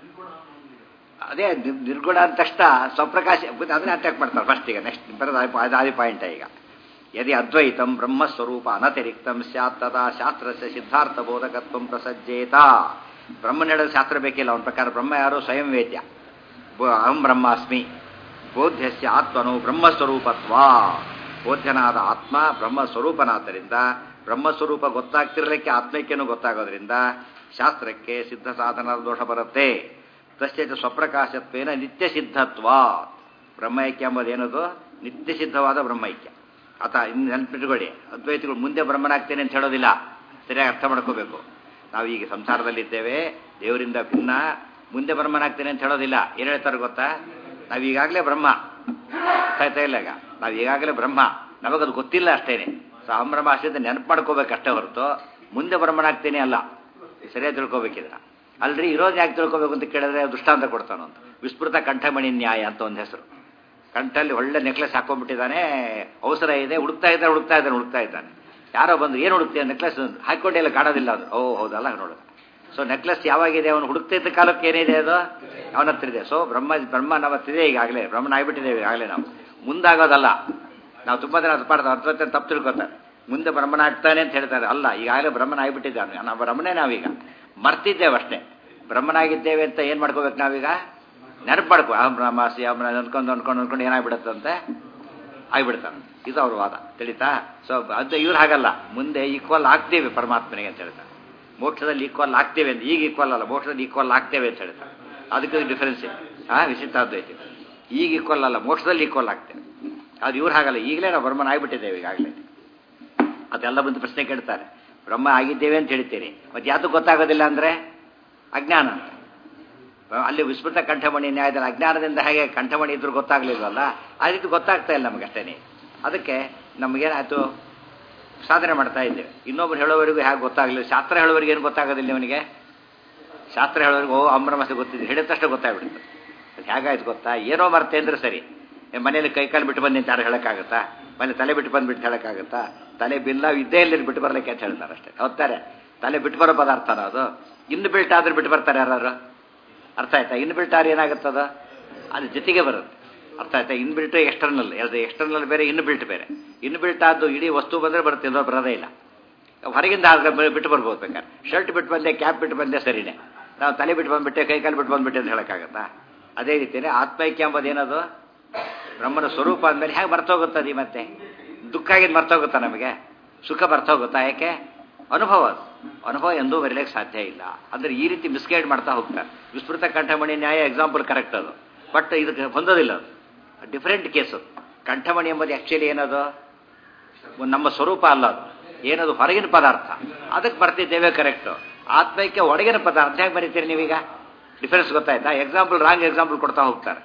ಅದೇ ನಿರ್- ನಿರ್ಗುಣ ಅಂದ ತಕ್ಷಣ ಸ್ವಪ್ರಕಾಶ ಅದನ್ನೇ ಅಟ್ಯಾಕ್ ಮಾಡ್ತಾರೆ ಫಸ್ಟ್ ಈಗ ನೆಕ್ಸ್ಟ್ ಬರೋದು ಅದು ಆದಿ ಪಾಯಿಂಟ್ ಈಗ ಯದಿ ಅದ್ವೈತಂ ಬ್ರಹ್ಮಸ್ವರೂಪ ಅನತಿರಿಕ್ತಂ ಸ್ಯಾತ್ ತದಾ ಶಾಸ್ತ್ರಸ್ಯ ಸಿದ್ಧಾರ್ಥ ಬೋಧಕತ್ವ ಪ್ರಸಜ್ಜೇತ ಬ್ರಹ್ಮನ ಹೇಳೋದು ಶಾಸ್ತ್ರ ಬೇಕಿಲ್ಲ ಅವನ ಪ್ರಕಾರ ಬ್ರಹ್ಮ ಯಾರು ಸ್ವಯಂ ವೇದ್ಯ ಬ- ಅಹಂ ಬ್ರಹ್ಮಾಸ್ಮಿ ಬೋಧ್ಯಸ್ಯ ಆತ್ಮನು ಬ್ರಹ್ಮಸ್ವರೂಪತ್ವ ಬೋಧ್ಯನಾದ ಆತ್ಮ ಬ್ರಹ್ಮಸ್ವರೂಪನಾದ್ದರಿಂದ ಬ್ರಹ್ಮಸ್ವರೂಪ ಗೊತ್ತಾಗ್ತಿರಲಿಕ್ಕೆ ಆತ್ಮೈಕ್ಯನು ಗೊತ್ತಾಗೋದ್ರಿಂದ ಶಾಸ್ತ್ರಕ್ಕೆ ಸಿದ್ಧ ಸಾಧನದ ದೋಷ ಬರುತ್ತೆ ತಸ್ಯ ಚ ಸ್ವಪ್ರಕಾಶತ್ವೇನ ನಿತ್ಯ ಸಿದ್ಧತ್ವ ಬ್ರಹ್ಮೈಕ್ಯ ಎಂಬುದೇನದು ನಿತ್ಯ ಸಿದ್ಧವಾದ ಬ್ರಹ್ಮೈಕ್ಯ ಆತ ಇನ್ನು ನೆನ್ಪಿಟ್ಕೊಳ್ಳಿ ಅದ್ವೈತಿಗಳು ಮುಂದೆ ಬ್ರಹ್ಮನಾಗ್ತೇನೆ ಅಂತ ಹೇಳೋದಿಲ್ಲ ಸರಿಯಾಗಿ ಅರ್ಥ ಮಾಡ್ಕೋಬೇಕು ನಾವು ಈಗ ಸಂಸಾರದಲ್ಲಿದ್ದೇವೆ ದೇವರಿಂದ ಭಿನ್ನ ಮುಂದೆ ಬ್ರಹ್ಮನಾಗ್ತೇನೆ ಅಂತ ಹೇಳೋದಿಲ್ಲ ಏನು ಹೇಳ್ತಾರೆ ಗೊತ್ತಾ ನಾವು ಈಗಾಗಲೇ ಬ್ರಹ್ಮ ಅರ್ಥ ಆಯ್ತಾ ಇಲ್ಲ ಈಗ ನಾವು ಈಗಾಗಲೇ ಬ್ರಹ್ಮ ನಮಗದು ಗೊತ್ತಿಲ್ಲ ಅಷ್ಟೇನೆ ಸಾಂಬ್ರಹ್ಮ ಅಷ್ಟೇ ನೆನಪು ಮಾಡ್ಕೋಬೇಕಷ್ಟೇ ಹೊರತು ಮುಂದೆ ಬ್ರಹ್ಮನಾಗ್ತೇನೆ ಅಲ್ಲ ಸರಿಯಾಗಿ ತಿಳ್ಕೊಬೇಕಿದ್ರ ಅಲ್ರಿ ಇರೋದು ಯಾಕೆ ತಿಳ್ಕೊಬೇಕು ಅಂತ ಕೇಳಿದ್ರೆ ದೃಷ್ಟಾಂತ ಕೊಡ್ತಾನು ಅಂತ ವಿಸ್ಮೃತ ಕಂಠಮಣಿ ನ್ಯಾಯ ಅಂತ ಒಂದು ಹೆಸರು ಕಂಠಲ್ಲಿ ಒಳ್ಳೆ ನೆಕ್ಲೆಸ್ ಹಾಕೊಂಡ್ಬಿಟ್ಟಿದ್ದಾನೆ ಅವಸರ ಇದೆ ಹುಡುಕ್ತಾ ಇದ್ದಾನೆ ಹುಡುಕ್ತಾ ಇದ್ದಾನೆ ಹುಡುಕ್ತಾ ಇದ್ದಾನೆ ಯಾರೋ ಬಂದು ಏನು ಹುಡುಕ್ತೀಯ ನೆಕ್ಲೆಸ್ ಹಾಕೊಂಡೆಲ್ಲ ಕಾಣೋದಿಲ್ಲ ಅದು ಓ ಹೌದಲ್ಲ ನೋಡೋದು ಸೊ ನೆಕ್ಲೆಸ್ ಯಾವಾಗಿದೆ ಅವನು ಹುಡುಕ್ತಿದ್ದ ಕಾಲಕ್ಕೆ ಏನಿದೆ ಅದು ಅವನ ಹತ್ರ ಇದೆ ಸೊ ಬ್ರಹ್ಮ ಬ್ರಹ್ಮ ನಮ್ಮ ಹತ್ರ ಇದೆ ಈಗಾಗಲೇ ಬ್ರಹ್ಮನ ಆಗಿಬಿಟ್ಟಿದ್ದೇವೆ ಈಗಾಗಲೇ ನಾವು ಮುಂದಾಗೋದಲ್ಲ ನಾವು ತುಂಬ ಜನ ಅದು ಮಾಡ್ತಾರೆ ಅರ್ಥವತ್ತೆ ತಪ್ಪು ತಿಳ್ಕೊತಾರೆ ಮುಂದೆ ಬ್ರಹ್ಮನ ಆಗ್ತಾನೆ ಅಂತ ಹೇಳ್ತಾರೆ ಅಲ್ಲ ಈಗಾಗಲೇ ಬ್ರಹ್ಮನ ಆಗಿಬಿಟ್ಟಿದ್ದಾನೆ ನಾವು ಬ್ರಹ್ಮನೇ ನಾವೀಗ ಮರ್ತಿದ್ದೇವೆ ಅಷ್ಟೇ ಬ್ರಹ್ಮನಾಗಿದ್ದೇವೆ ಅಂತ ಏನು ಮಾಡ್ಕೋಬೇಕು ನಾವೀಗ ನೆನಪು ಮಾಡ್ಕೋ ಅಹಂ ಬ್ರಹ್ಮಾಸಿ ಅಹಂ ಅನ್ಕೊಂಡು ಅನ್ಕೊಂಡು ಅನ್ಕೊಂಡು ಏನಾಗ್ಬಿಡುತ್ತಂತೆ ಆಗಿಬಿಡ್ತಾನೆ ಇದು ಅವ್ರ ವಾದ ತಿಳಿತಾ ಸೊ ಅದು ಇವ್ರು ಹಾಗಲ್ಲ ಮುಂದೆ ಈಕ್ವಲ್ ಆಗ್ತೇವೆ ಪರಮಾತ್ಮನಿಗೆ ಅಂತ ಹೇಳ್ತಾರೆ ಮೋಕ್ಷದಲ್ಲಿ ಈಕ್ವಲ್ ಆಗ್ತೇವೆ ಅಂತ ಈಗ ಈಕ್ವಲ್ ಅಲ್ಲ ಮೋಕ್ಷದಲ್ಲಿ ಈಕ್ವಲ್ ಆಗ್ತೇವೆ ಅಂತ ಹೇಳ್ತಾರೆ ಅದಕ್ಕೆ ಡಿಫರೆನ್ಸ್ ಇದೆ ಹಾಂ ವಿಚಿತ್ತಾದ್ವೈತಿ ಈಗ ಈಕ್ವಲ್ ಅಲ್ಲ ಮೋಕ್ಷದಲ್ಲಿ ಈಕ್ವಲ್ ಆಗ್ತೇವೆ ಅದು ಇವ್ರು ಹಾಗಲ್ಲ ಈಗಲೇ ನಾವು ಬ್ರಹ್ಮನ ಆಗಿಬಿಟ್ಟಿದ್ದೇವೆ ಈಗಾಗಲೇ ಅದೆಲ್ಲ ಬಂದು ಪ್ರಶ್ನೆ ಕೇಳ್ತಾರೆ ಬ್ರಹ್ಮ ಆಗಿದ್ದೇವೆ ಅಂತ ಹೇಳ್ತೀರಿ ಮತ್ತೆ ಯಾವುದು ಗೊತ್ತಾಗೋದಿಲ್ಲ ಅಂದರೆ ಅಜ್ಞಾನ ಅಂತ ಅಲ್ಲಿ ವಿಸ್ಮೃತ ಕಂಠಮಣಿ ನ್ಯಾಯದಲ್ಲಿ ಅಜ್ಞಾನದಿಂದ ಹೇಗೆ ಕಂಠಮಣಿ ಇದ್ರೂ ಗೊತ್ತಾಗ್ಲಿಲ್ವಲ್ಲ ಆ ರೀತಿ ಗೊತ್ತಾಗ್ತಾ ಇಲ್ಲ ನಮಗೆ ಅಷ್ಟೇನೆ ಅದಕ್ಕೆ ನಮಗೇನಾಯ್ತು ಸಾಧನೆ ಮಾಡ್ತಾ ಇದ್ದೇವೆ ಇನ್ನೊಬ್ರು ಹೇಳೋವರೆಗೂ ಹೇಗೆ ಗೊತ್ತಾಗಲಿಲ್ಲ ಶಾಸ್ತ್ರ ಹೇಳೋವರೆಗೆ ಏನು ಗೊತ್ತಾಗೋದಿಲ್ಲ ಅವನಿಗೆ ಶಾಸ್ತ್ರ ಹೇಳೋರಿಗೆ ಓ ಅಮ್ರಮಸ ಗೊತ್ತಿದೆ ಹೇಳಿದ ತಕ್ಷಣ ಗೊತ್ತಾಗ್ಬಿಡುತ್ತೆ ಅದು ಹೇಗಾಯ್ತು ಗೊತ್ತಾ ಏನೋ ಮರ್ತೆ ಅಂದ್ರೆ ಸರಿ ಏ ಮನೇಲಿ ಕೈ ಕಾಲು ಬಿಟ್ಟು ಬಂದು ಯಾರು ಹೇಳೋಕ್ಕಾಗತ್ತಾ ಮನೆ ತಲೆ ಬಿಟ್ಟು ಬಂದ್ಬಿಟ್ಟು ಹೇಳೋಕ್ಕಾಗತ್ತಾ ತಲೆ ಬಿಲ್ಲ ಇದ್ದೇ ಇಲ್ಲಿ ಬಿಟ್ಟು ಬರಲಿಕ್ಕೆ ಅಂತ ಹೇಳ್ತಾರೆ ಅಷ್ಟೇ ಹೋಗ್ತಾರೆ ತಲೆ ಬಿಟ್ಟು ಬರೋ ಪದಾರ್ಥನ ಅದು ಇನ್ನು ಬಿಲ್ಟ್ ಆದ್ರೆ ಬಿಟ್ಟು ಬರ್ತಾರೆ ಯಾರು ಅರ್ಥ ಆಯ್ತಾ ಇನ್ ಬಿಲ್ಟ್ ಆದ್ರೆ ಏನಾಗುತ್ತದ ಅದು ಜೊತೆಗೆ ಬರುತ್ತೆ ಅರ್ಥ ಆಯ್ತಾ ಇನ್ ಬಿಲ್ಟ್ ಎಕ್ಸ್ಟರ್ನಲ್ ಅದು ಎಕ್ಸ್ಟರ್ನಲ್ ಬೇರೆ ಇನ್ ಬಿಲ್ಟ್ ಬೇರೆ ಇನ್ ಬಿಲ್ಟ್ ಆದ್ದು ಇಡೀ ವಸ್ತು ಬಂದರೆ ಬರುತ್ತೆ ಇನ್ನೋ ಬರೋದೇ ಇಲ್ಲ ಹೊರಗಿಂದ ಆದ್ರೆ ಬ- ಬಿಟ್ಟು ಬರ್ಬೋದು ಬೇಕಾದ್ರೆ ಶರ್ಟ್ ಬಿಟ್ಟು ಬಂದೆ ಕ್ಯಾಪ್ ಬಿಟ್ಟು ಬಂದೆ ಸರಿನೇ ನಾವು ತಲೆ ಬಿಟ್ಟು ಬಂದ್ಬಿಟ್ಟೆ ಕೈ ಕಾಲು ಬಿಟ್ಟು ಬಂದ್ಬಿಟ್ಟೆ ಅಂತ ಹೇಳೋಕ್ಕಾಗತ್ತಾ ಅದೇ ರೀತಿಯೇ ಆತ್ಮೈಕ್ಯ ಎಂಬುದು ಏನದು ಬ್ರಹ್ಮನ ಸ್ವರೂಪ ಅಂದಮೇಲೆ ಹೇಗೆ ಮರ್ತೋಗುತ್ತದೆ ಮತ್ತೆ ದುಃಖ ಆಗಿದ್ದು ಮರ್ತೋಗುತ್ತಾ ನಮಗೆ ಸುಖ ಮರ್ತೋಗುತ್ತಾ ಯಾಕೆ ಅನುಭವ ಅದು ಅನುಭವ ಎಂದೂ ಬರೀಲಿಕ್ಕೆ ಸಾಧ್ಯ ಇಲ್ಲ ಅಂದರೆ ಈ ರೀತಿ ಮಿಸ್ಗೈಡ್ ಮಾಡ್ತಾ ಹೋಗ್ತಾರೆ ವಿಸ್ಮೃತ ಕಂಠಮಣಿ ನ್ಯಾಯ ಎಕ್ಸಾಂಪಲ್ ಕರೆಕ್ಟ್ ಅದು ಬಟ್ ಇದಕ್ಕೆ ಹೊಂದೋದಿಲ್ಲ ಅದು ಡಿಫ್ರೆಂಟ್ ಕೇಸು ಕಂಠಮಣಿ ಎಂಬುದು ಆ್ಯಕ್ಚುಲಿ ಏನದು ಒಂದು ನಮ್ಮ ಸ್ವರೂಪ ಅಲ್ಲ ಅದು ಏನದು ಹೊರಗಿನ ಪದಾರ್ಥ ಅದಕ್ಕೆ ಬರ್ತಿದ್ದೇವೆ ಕರೆಕ್ಟು ಆತ್ಮೈಕ್ಯ ಒಳಗಿನ ಪದಾರ್ಥ ಹೇಗೆ ಬರೀತೀರಿ ನೀವೀಗ ಡಿಫರೆನ್ಸ್ ಗೊತ್ತಾಯ್ತಾ ಎಕ್ಸಾಂಪಲ್ ರಾಂಗ್ ಎಕ್ಸಾಂಪಲ್ ಕೊಡ್ತಾ ಹೋಗ್ತಾರೆ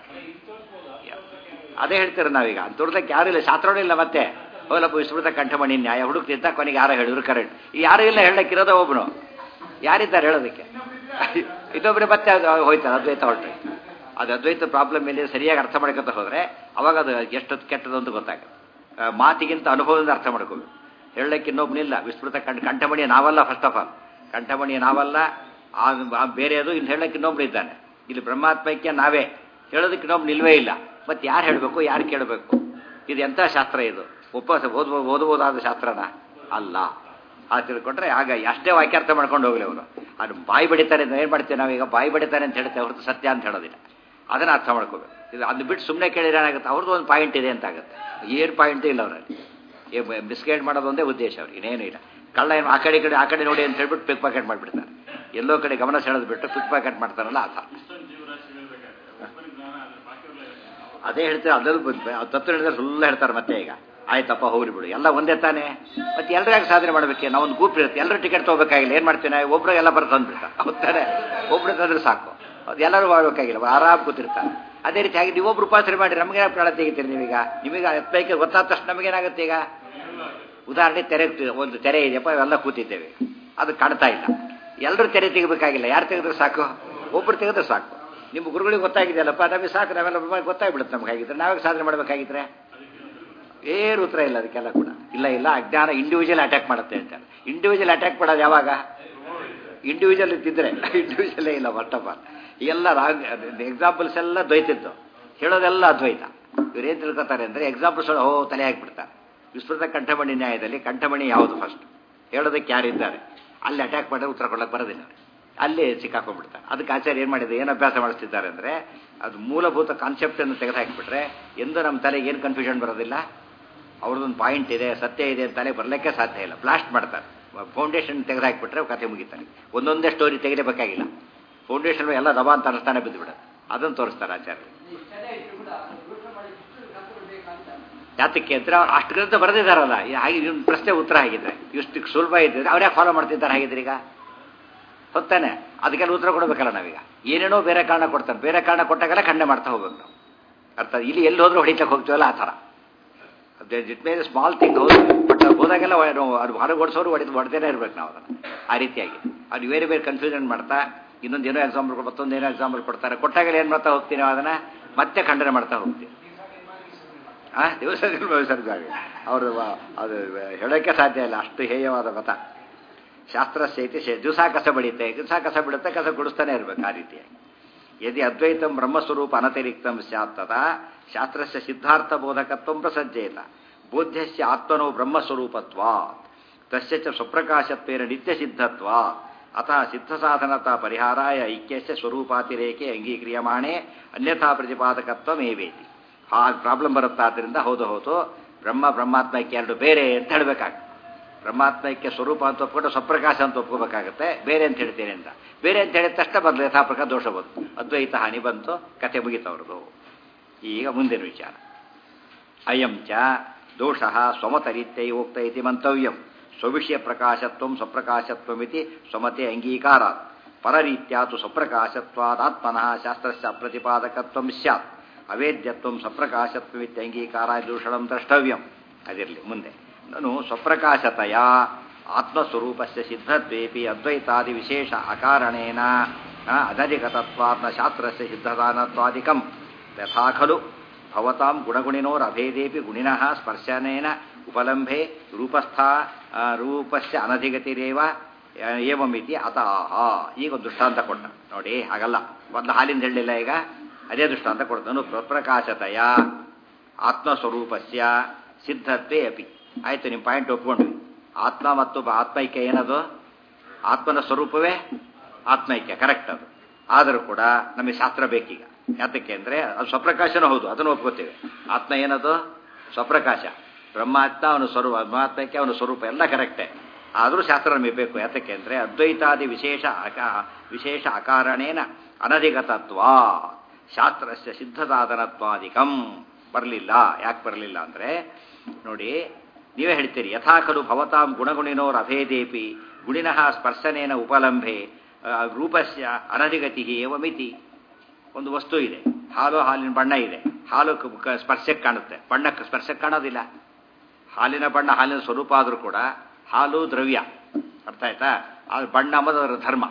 ಅದೇ ಹೇಳ್ತೀರ ನಾವೀಗ ದುಡ್ದಕ್ಕೆ ಯಾರು ಇಲ್ಲ ಶಾಸ್ತ್ರನೂ ಇಲ್ಲ ಮತ್ತೆ ಹೋಲಪ್ಪ ವಿಸ್ಮೃತ ಕಂಠಮಣಿ ನ್ಯಾಯ ಹುಡುಕ್ತಿದ್ದ ಕೊನೆಗೆ ಯಾರೋ ಹೇಳಿದ್ರು ಕರೆಕ್ಟ್ ಯಾರು ಇಲ್ಲ ಹೇಳಕ್ಕಿರೋದ ಒಬ್ಬನು ಯಾರಿದ್ದಾರೆ ಹೇಳೋದಕ್ಕೆ ಇನ್ನೊಬ್ಬರು ಮತ್ತೆ ಅದು ಹೋಯ್ತಾರೆ ಅದ್ವೈತ ಹೊರಟು ಅದು ಅದ್ವೈತ ಪ್ರಾಬ್ಲಮ್ ಮೇಲೆ ಸರಿಯಾಗಿ ಅರ್ಥ ಮಾಡ್ಕೊತ ಹೋದ್ರೆ ಅವಾಗ ಅದು ಎಷ್ಟು ಕೆಟ್ಟದು ಅಂತ ಗೊತ್ತಾಗುತ್ತೆ ಆ, ಮಾತಿಗಿಂತ ಅನುಭವದಿಂದ ಅರ್ಥ ಮಾಡ್ಕೋಬೇಕು ಹೇಳಕ್ಕೆ ಇನ್ನೊಬ್ಬನಿಲ್ಲ ವಿಸ್ಮೃತ ಕಂಠ ಕಂಠಮಣಿ ನಾವಲ್ಲ ಫಸ್ಟ್ ಆಫ್ ಆಲ್ ಕಂಠಮಣಿ ನಾವಲ್ಲ ಆ ಆ ಬೇರೆಯದು ಇನ್ನು ಹೇಳಕ್ಕೆ ಇನ್ನೊಬ್ರು ಇದ್ದಾನೆ ಇಲ್ಲಿ ಬ್ರಹ್ಮಾತ್ಮೈಕ್ಯ ನಾವೇ ಹೇಳೋದಕ್ಕೆ ಇನ್ನೊಬ್ನು ನಿಲ್ವೇ ಇಲ್ಲ ಮತ್ತೆ ಯಾರು ಹೇಳಬೇಕು ಯಾರು ಕೇಳಬೇಕು ಇದು ಎಂಥ ಶಾಸ್ತ್ರ ಇದು ಉಪವಾಸ ಓದ್ಬೋದು ಓದಬಹುದಾದ ಶಾಸ್ತ್ರನ ಅಲ್ಲ ಆ ತಿಳ್ಕೊಂಡ್ರೆ ಆಗ ಅಷ್ಟೇ ವಾಕ್ಯಾರ್ಥ ಮಾಡ್ಕೊಂಡು ಹೋಗ್ಲಿ ಅವರು ಅದು ಬಾಯಿ ಬಡಿತಾರೆ ಏನು ಮಾಡ್ತೀವಿ ನಾವೀಗ ಬಾಯಿ ಬಡಿತಾರೆ ಅಂತ ಹೇಳ್ತೇವೆ ಹೊರತು ಸತ್ಯ ಅಂತ ಹೇಳೋದಿಲ್ಲ ಅದನ್ನ ಅರ್ಥ ಮಾಡ್ಕೋಬೇಕು ಇದು ಅದನ್ನ ಬಿಟ್ಟು ಸುಮ್ಮನೆ ಕೇಳಿದ್ರೆ ಏನಾಗುತ್ತೆ ಅವ್ರದ್ದು ಒಂದು ಪಾಯಿಂಟ್ ಇದೆ ಅಂತ ಆಗುತ್ತೆ ಏನು ಪಾಯಿಂಟ್ ಇಲ್ಲ ಅವರಲ್ಲಿ ಮಿಸ್ಗೈಡ್ ಮಾಡೋದು ಒಂದೇ ಉದ್ದೇಶ ಅವ್ರಿಗೆ ಇನ್ನೇನು ಇಲ್ಲ ಕಳ್ಳ ಏನು ಆ ಕಡೆ ಈ ಕಡೆ ಆ ಕಡೆ ನೋಡಿ ಅಂತ ಹೇಳ್ಬಿಟ್ಟು ಪಿಕ್ ಪಾಕೆಟ್ ಮಾಡಿಬಿಡ್ತಾರೆ ಎಲ್ಲೋ ಕಡೆ ಗಮನ ಸೆಳೆದು ಬಿಟ್ಟು ಪಿಕ್ ಪಾಕೆಟ್ ಮಾಡ್ತಾರಲ್ಲ ಆ ಥರ ಅದೇ ಹೇಳ್ತಾರೆ ಅದರಲ್ಲಿ ಬಂದು ತತ್ವ ಹೇಳಿದ್ರೆ ಸುಳ್ಳು ಹೇಳ್ತಾರೆ ಮತ್ತೆ ಈಗ ಆಯ್ತಪ್ಪ ಹೋಗ್ರಿ ಬಿಡು ಎಲ್ಲ ಒಂದೇ ತಾನೇ ಮತ್ತೆ ಎಲ್ಲರೂ ಯಾಕೆ ಸಾಧನೆ ಮಾಡ್ಬೇಕು ನಾವು ಒಂದು ಗ್ರೂಪ್ ಇರುತ್ತೆ ಎಲ್ಲರೂ ಟಿಕೆಟ್ ತೊಗೋಬೇಕಾಗಿಲ್ಲ ಏನು ಮಾಡ್ತೀನಿ ಒಬ್ರು ಎಲ್ಲ ಬರ್ ತಂದ್ಬಿಡ್ತಾರೆ ಹೌದಾನೆ ಒಬ್ರು ತಂದ್ರೆ ಸಾಕು ಅದು ಎಲ್ಲರೂ ಮಾಡ್ಬೇಕಾಗಿಲ್ಲ ಆರಾಮ್ ಕೂತಿರ್ತಾರೆ ಅದೇ ರೀತಿ ಹಾಗೆ ನೀವೊಬ್ರು ಉಪಾಸನೆ ಮಾಡಿ ನಮಗೆ ಪ್ರಾಣ ತೆಗಿತೀರಿ ನೀವೀಗ ನಿಮಗೆ ಎತ್ತೈಕೆ ಗೊತ್ತಾದ ತಕ್ಷಣ ನಮಗೇನಾಗುತ್ತೆ ಈಗ ಉದಾಹರಣೆ ತೆರೆ ಒಂದು ತೆರೆ ಇದೆಯಪ್ಪ ಇವೆಲ್ಲ ಕೂತಿದ್ದೇವೆ ಅದು ಕಾಣ್ತಾ ಇಲ್ಲ ಎಲ್ಲರೂ ತೆರೆ ತೆಗಿಬೇಕಾಗಿಲ್ಲ ಯಾರು ತೆಗೆದ್ರೆ ಸಾಕು ಒಬ್ರು ತೆಗೆದ್ರೆ ಸಾಕು ನಿಮ್ಮ ಗುರುಗಳಿಗೆ ಗೊತ್ತಾಗಿದೆಯಲ್ಲಪ್ಪ ನಮಗೆ ಸಾಕು ನಾವೆಲ್ಲ ಗೊತ್ತಾಗ್ಬಿಡುತ್ತೆ ನಮ್ಗೆ ಹಾಗಿದ್ರೆ ನಾವೇ ಸಾಧನೆ ಮಾಡ್ಬೇಕಾಗಿದ್ರೆ ಏನು ಉತ್ತರ ಇಲ್ಲ ಅದಕ್ಕೆಲ್ಲ ಕೂಡ ಇಲ್ಲ ಇಲ್ಲ ಅಜ್ಞಾನ ಇಂಡಿವಿಜುವಲ್ ಅಟ್ಯಾಕ್ ಮಾಡುತ್ತೆ ಅಂತ ಇಂಡಿವಿಜುವಲ್ ಅಟ್ಯಾಕ್ ಮಾಡೋದು ಯಾವಾಗ ಇಂಡಿವಿಜುವಲ್ ಇದ್ದಿದ್ರೆ ಇಂಡಿವಿಜುವಲೇ ಇಲ್ಲ ಫಸ್ಟ್ ಆಫ್ ಆಲ್ ಎಲ್ಲ ರಾಂಗ್ ಎಕ್ಸಾಂಪಲ್ಸ್ ಎಲ್ಲ ದ್ವೈತಿದ್ದು ಹೇಳೋದೆಲ್ಲ ಅದ್ವೈತ ಇವ್ರು ಏನು ತಿಳ್ಕೊತಾರೆ ಅಂದರೆ ಎಕ್ಸಾಂಪಲ್ಸ್ ಓ ತಲೆ ಹಾಕಿಬಿಡ್ತಾರೆ ವಿಸ್ತೃತ ಕಂಠಮಣಿ ನ್ಯಾಯದಲ್ಲಿ ಕಂಠಮಣಿ ಯಾವುದು ಫಸ್ಟ್ ಹೇಳೋದಕ್ಕೆ ಯಾರಿದ್ದಾರೆ ಅಲ್ಲಿ ಅಟ್ಯಾಕ್ ಮಾಡಿದ್ರೆ ಉತ್ತರ ಕೊಡೋಕೆ ಬರೋದಿಲ್ಲ ಅಲ್ಲಿ ಸಿಕ್ಕಾಕೊಂಡ್ಬಿಡ್ತಾರೆ ಅದಕ್ಕೆ ಆಚಾರ್ಯ ಏನು ಮಾಡಿದೆ ಏನು ಅಭ್ಯಾಸ ಮಾಡಿಸ್ತಿದ್ದಾರೆ ಅಂದರೆ ಅದು ಮೂಲಭೂತ ಕಾನ್ಸೆಪ್ಟನ್ನು ತೆಗೆದು ಹಾಕಿಬಿಟ್ರೆ ಎಂದು ನಮ್ಮ ತಲೆಗೆ ಏನು ಕನ್ಫ್ಯೂಷನ್ ಬರೋದಿಲ್ಲ ಅವ್ರದ್ದೊಂದು ಪಾಯಿಂಟ್ ಇದೆ ಸತ್ಯ ಇದೆ ಅಂತ ತಲೆ ಬರಲಿಕ್ಕೆ ಸಾಧ್ಯ ಇಲ್ಲ ಬ್ಲಾಸ್ಟ್ ಮಾಡ್ತಾರೆ ಫೌಂಡೇಶನ್ ತೆಗೆದು ಹಾಕಿಬಿಟ್ರೆ ಕತೆ ಮುಗಿತಾರೆ ಒಂದೊಂದೇ ಸ್ಟೋರಿ ತೆಗೆಯಬೇಕಾಗಿಲ್ಲ ಫೌಂಡೇಶನ್ ಎಲ್ಲ ದಬಾ ಅಂತ ಅನುಷ್ಠಾನ ಬಿದ್ದುಬಿಡುತ್ತೆ ಅದನ್ನು ತೋರಿಸ್ತಾರೆ ಆಚಾರ್ಯ ಯಾತಕ್ಕೆ ಅಂದ್ರೆ ಅವ್ರು ಅಷ್ಟು ಗ್ರಂಥ ಬರೆದಿದ್ದಾರಲ್ಲ ಹಾಗೆ ಇವ್ನ ಪ್ರಶ್ನೆ ಉತ್ತರ ಆಗಿದ್ರೆ ಇಷ್ಟು ಸುಲಭ ಇದ್ದಿದ್ರೆ ಅವ್ರು ಯಾಕೆ ಫಾಲೋ ಮಾಡ್ತಿದ್ದಾರೆ ಹಾಗಿದ್ರೆ ಈಗ ಹೊತ್ತಾನೆ ಅದಕ್ಕೆಲ್ಲ ಉತ್ತರ ಕೊಡಬೇಕಲ್ಲ ನಾವೀಗ ಏನೇನೋ ಬೇರೆ ಕಾರಣ ಕೊಡ್ತಾರೆ ಬೇರೆ ಕಾರಣ ಕೊಟ್ಟಾಗೆಲ್ಲ ಖಂಡನೆ ಮಾಡ್ತಾ ಹೋಗ್ಬೇಕು ನಾವು ಅರ್ಥ ಇಲ್ಲಿ ಎಲ್ಲಿ ಹೋದ್ರೂ ಹೊಡಿತಕ್ಕೆ ಹೋಗ್ತೀವಲ್ಲ ಆ ಥರ ಇಟ್ ಮೇ ಸ್ಮಾಲ್ ಥಿಂಗ್ ಹೌದು ಬಟ್ ಹೋದಾಗೆಲ್ಲ ಅದು ಹೊರಗೆ ಓಡಿಸೋರು ಹೊಡೆದು ಹೊಡೆದೇನೆ ಇರ್ಬೇಕು ನಾವು ಅದನ್ನು ಆ ರೀತಿಯಾಗಿ ಅದು ಬೇರೆ ಬೇರೆ ಕನ್ಫ್ಯೂಷನ್ ಮಾಡ್ತಾ ಇನ್ನೊಂದು ಏನೋ ಎಕ್ಸಾಂಪಲ್ ಮತ್ತೊಂದು ಏನೋ ಎಕ್ಸಾಂಪಲ್ ಕೊಡ್ತಾರೆ ಕೊಟ್ಟಾಗೆಲ್ಲ ಏನು ಮಾಡ್ತಾ ಹೋಗ್ತೀನಿ ನಾವು ಅದನ್ನು ಮತ್ತೆ ಖಂಡನೆ ಮಾಡ್ತಾ ಹೋಗ್ತೀವಿ ಆ ದಿವಸ ವಿಸರ್ಗ ಅವರು ಅದು ಹೇಳೋಕ್ಕೆ ಸಾಧ್ಯ ಇಲ್ಲ ಅಷ್ಟು ಹೇಯವಾದ ಮತ ಶಾಸ್ತ್ರ ಸಹಿತ ದಿವಸ ಕಸ ಬಡಿತೆ ದಿವಸ ಕಸ ಬಿಡುತ್ತೆ ಕಸ ಗುಡಿಸ್ತಾನೆ ಇರ್ಬೇಕು ಆ ರೀತಿಯಾಗಿ ಯದಿ ಅದ್ವೈತಂ ಬ್ರಹ್ಮಸ್ವರೂಪ ಅನತಿರಿಕ್ತಂ ಸ್ಯಾತ್ ತದಾ ಶಾಸ್ತ್ರಸ್ಯ ಸಿದ್ಧಾರ್ಥ ಬೋಧಕತ್ವಂ ಪ್ರಸಜ್ಜೇತ ಬೋಧ್ಯಸ್ಯ ಆತ್ಮನೋ ಬ್ರಹ್ಮಸ್ವರೂಪತ್ವಾತ್ ತಸ್ಯ ಚ ಸ್ವಪ್ರಕಾಶತ್ವೇನ ನಿತ್ಯಸಿದ್ಧತ್ವಾತ್ ಅತಃ ಸಿದ್ಧಸಾಧನತಾ ಪರಿಹಾರಾಯ ಐಕ್ಯಸ್ಯ ಸ್ವರೂಪಾತಿರೇಕೆ ಅಂಗೀಕ್ರಿಯಮಾಣೆ ಅನ್ಯಥಾ ಪ್ರತಿಪಾದಕತ್ವಮೇವೇತಿ ಹಾಗೆ ಪ್ರಾಬ್ಲಮ್ ಬರುತ್ತಾದ್ರಿಂದ ಹೌದು ಹೌದು ಬ್ರಹ್ಮ ಬ್ರಹ್ಮಾತ್ಮಕ್ಕೆ ಎರಡು ಬೇರೆ ಅಂತ ಹೇಳಬೇಕಾಗುತ್ತೆ ಬ್ರಹ್ಮಾತ್ಮಕ್ಕೆ ಸ್ವರೂಪ ಅಂತ ಒಪ್ಕೊಂಡು ಸ್ವಪ್ರಕಾಶ ಅಂತ ಒಪ್ಕೋಬೇಕಾಗತ್ತೆ ಬೇರೆ ಅಂತ ಹೇಳ್ತೇನೆ ಅಂತ ಬೇರೆ ಅಂತ ಹೇಳಿದ ತಕ್ಷಣ ಬಂದು ಯಥಾಪ್ರಕಾರ ದೋಷ ಬಂತು ಅದ್ವೈತ ಹಾನಿ ಬಂತು ಕತೆ ಮುಗಿತವ್ರದು ಈಗ ಮುಂದಿನ ವಿಚಾರ ಅಯಂ ಚ ದೋಷ ಸ್ವಮತರೀತ್ಯೈ ಉಕ್ತ ಇತಿ ಮಂತವ್ಯಂ ಸ್ವವಿಷಯ ಪ್ರಕಾಶತ್ವ ಸ್ವಪ್ರಕಾಶತ್ವಮಿತಿ ಸ್ವಮತೆ ಅಂಗೀಕಾರಾತ್ ಪರರೀತ್ಯಾತು ಸ್ವಪ್ರಕಾಶತ್ವಾದಾತ್ಮನಃ ಶಾಸ್ತ್ರಸ್ಯ ಪ್ರತಿಪಾದಕತ್ವಂ ಸ್ಯಾತ್ ಅವೇದ್ಯತ್ವ ಸ್ವಪ್ರಕಾಶತ್ವಮಿತ್ಯಂಗೀಕಾರ ದೂಷಣಂ ದ್ರಷ್ಟವ್ಯಂ ಅದಿರಲಿ ಮುಂದೆ ನಾನು ಸ್ವಪ್ರಕಾಶತೆಯ ಆತ್ಮಸ್ವರೂಪಸ್ಯ ಸಿದ್ಧತ್ವೇಪಿ ಅದ್ವೈತಾದಿ ವಿಶೇಷ ಅಕಾರಣೇನ ಅನಧಿಗತತ್ವಾತ್ಮ ಶಾಸ್ತ್ರಸ್ಯ ಸಿದ್ಧದಾನತ್ವಾದಿಕಂ ಯಥಾ ಖಲು ಭವತಾಂ ಗುಣಗುಣಿನೋರಭೇದೇಪಿ ಗುಣಿನಃ ಸ್ಪರ್ಶನೇನ ಉಪಲಂಭೆ ರೂಪಸ್ಥ ರೂಪಸ್ಯ ಅನಧಿಗತಿರೇವ ಏವಮಿತಿ ಅತಃ ಈಗ ಒಂದು ದೃಷ್ಟಾಂತ ಕೊಟ್ಟ ನೋಡಿ ಹಾಗಲ್ಲ ಒಂದು ಹಾಲಿಂದ ಹೇಳಲಿಲ್ಲ ಈಗ ಅದೇ ದೃಷ್ಟಾಂತ ಕೊಡ್ತಾನು ಪ್ರಕಾಶತೆಯ ಆತ್ಮಸ್ವರೂಪಸ್ಯ ಸಿದ್ಧತ್ವೇ ಅಪಿ ಆಯಿತು ನಿಮ್ಮ ಪಾಯಿಂಟ್ ಒಪ್ಕೊಂಡ್ವಿ ಆತ್ಮ ಮತ್ತು ಆತ್ಮೈಕ್ಯ ಏನದು ಆತ್ಮನ ಸ್ವರೂಪವೇ ಆತ್ಮೈಕ್ಯ ಕರೆಕ್ಟ್ ಅದು ಆದರೂ ಕೂಡ ನಮಗೆ ಶಾಸ್ತ್ರ ಬೇಕೀಗ ಯಾತಕ್ಕೆ ಅಂದರೆ ಅದು ಸ್ವಪ್ರಕಾಶನೂ ಹೌದು ಅದನ್ನು ಒಪ್ಕೋತೇವೆ ಆತ್ಮ ಏನದು ಸ್ವಪ್ರಕಾಶ ಬ್ರಹ್ಮಾತ್ಮ ಅವನ ಸ್ವರೂಪ ಬ್ರಹ್ಮಾತ್ಮಕ್ಕೆ ಅವನ ಸ್ವರೂಪ ಎಲ್ಲ ಕರೆಕ್ಟೇ ಆದರೂ ಶಾಸ್ತ್ರ ನಮಗೆ ಬೇಕು ಯಾತಕ್ಕೆ ಅಂದರೆ ಅದ್ವೈತಾದಿ ವಿಶೇಷ ಅಕ ವಿಶೇಷ ಅಕಾರಣೇನ ಅನಧಿಗತತ್ವ ಶಾಸ್ತ್ರಸ್ಯ ಸಿದ್ಧಸಾಧನತ್ವಾದಿಕಂ ಬರಲಿಲ್ಲ ಯಾಕೆ ಬರಲಿಲ್ಲ ಅಂದರೆ ನೋಡಿ ನೀವೇ ಹೇಳ್ತೀರಿ ಯಥಾ ಖಲು ಭವತಾಂ ಗುಣಗುಣಿನೋರ್ ಅಭೇದೇಪಿ ಗುಣಿನಃ ಸ್ಪರ್ಶನೇನ ಉಪಲಂಭೆ ರೂಪಸ್ಯ ಅನಧಿಗತಿ ಏವಮಿತಿ ಒಂದು ವಸ್ತು ಇದೆ ಹಾಲು ಹಾಲಿನ ಬಣ್ಣ ಇದೆ ಹಾಲು ಸ್ಪರ್ಶಕ್ಕೆ ಕಾಣುತ್ತೆ ಬಣ್ಣಕ್ಕೆ ಸ್ಪರ್ಶಕ್ಕೆ ಕಾಣೋದಿಲ್ಲ ಹಾಲಿನ ಬಣ್ಣ ಹಾಲಿನ ಸ್ವರೂಪ ಆದರೂ ಕೂಡ ಹಾಲು ದ್ರವ್ಯ ಅರ್ಥ ಆಯ್ತಾ ಅದು ಬಣ್ಣ ಎಂಬುದು ಅದರ ಧರ್ಮ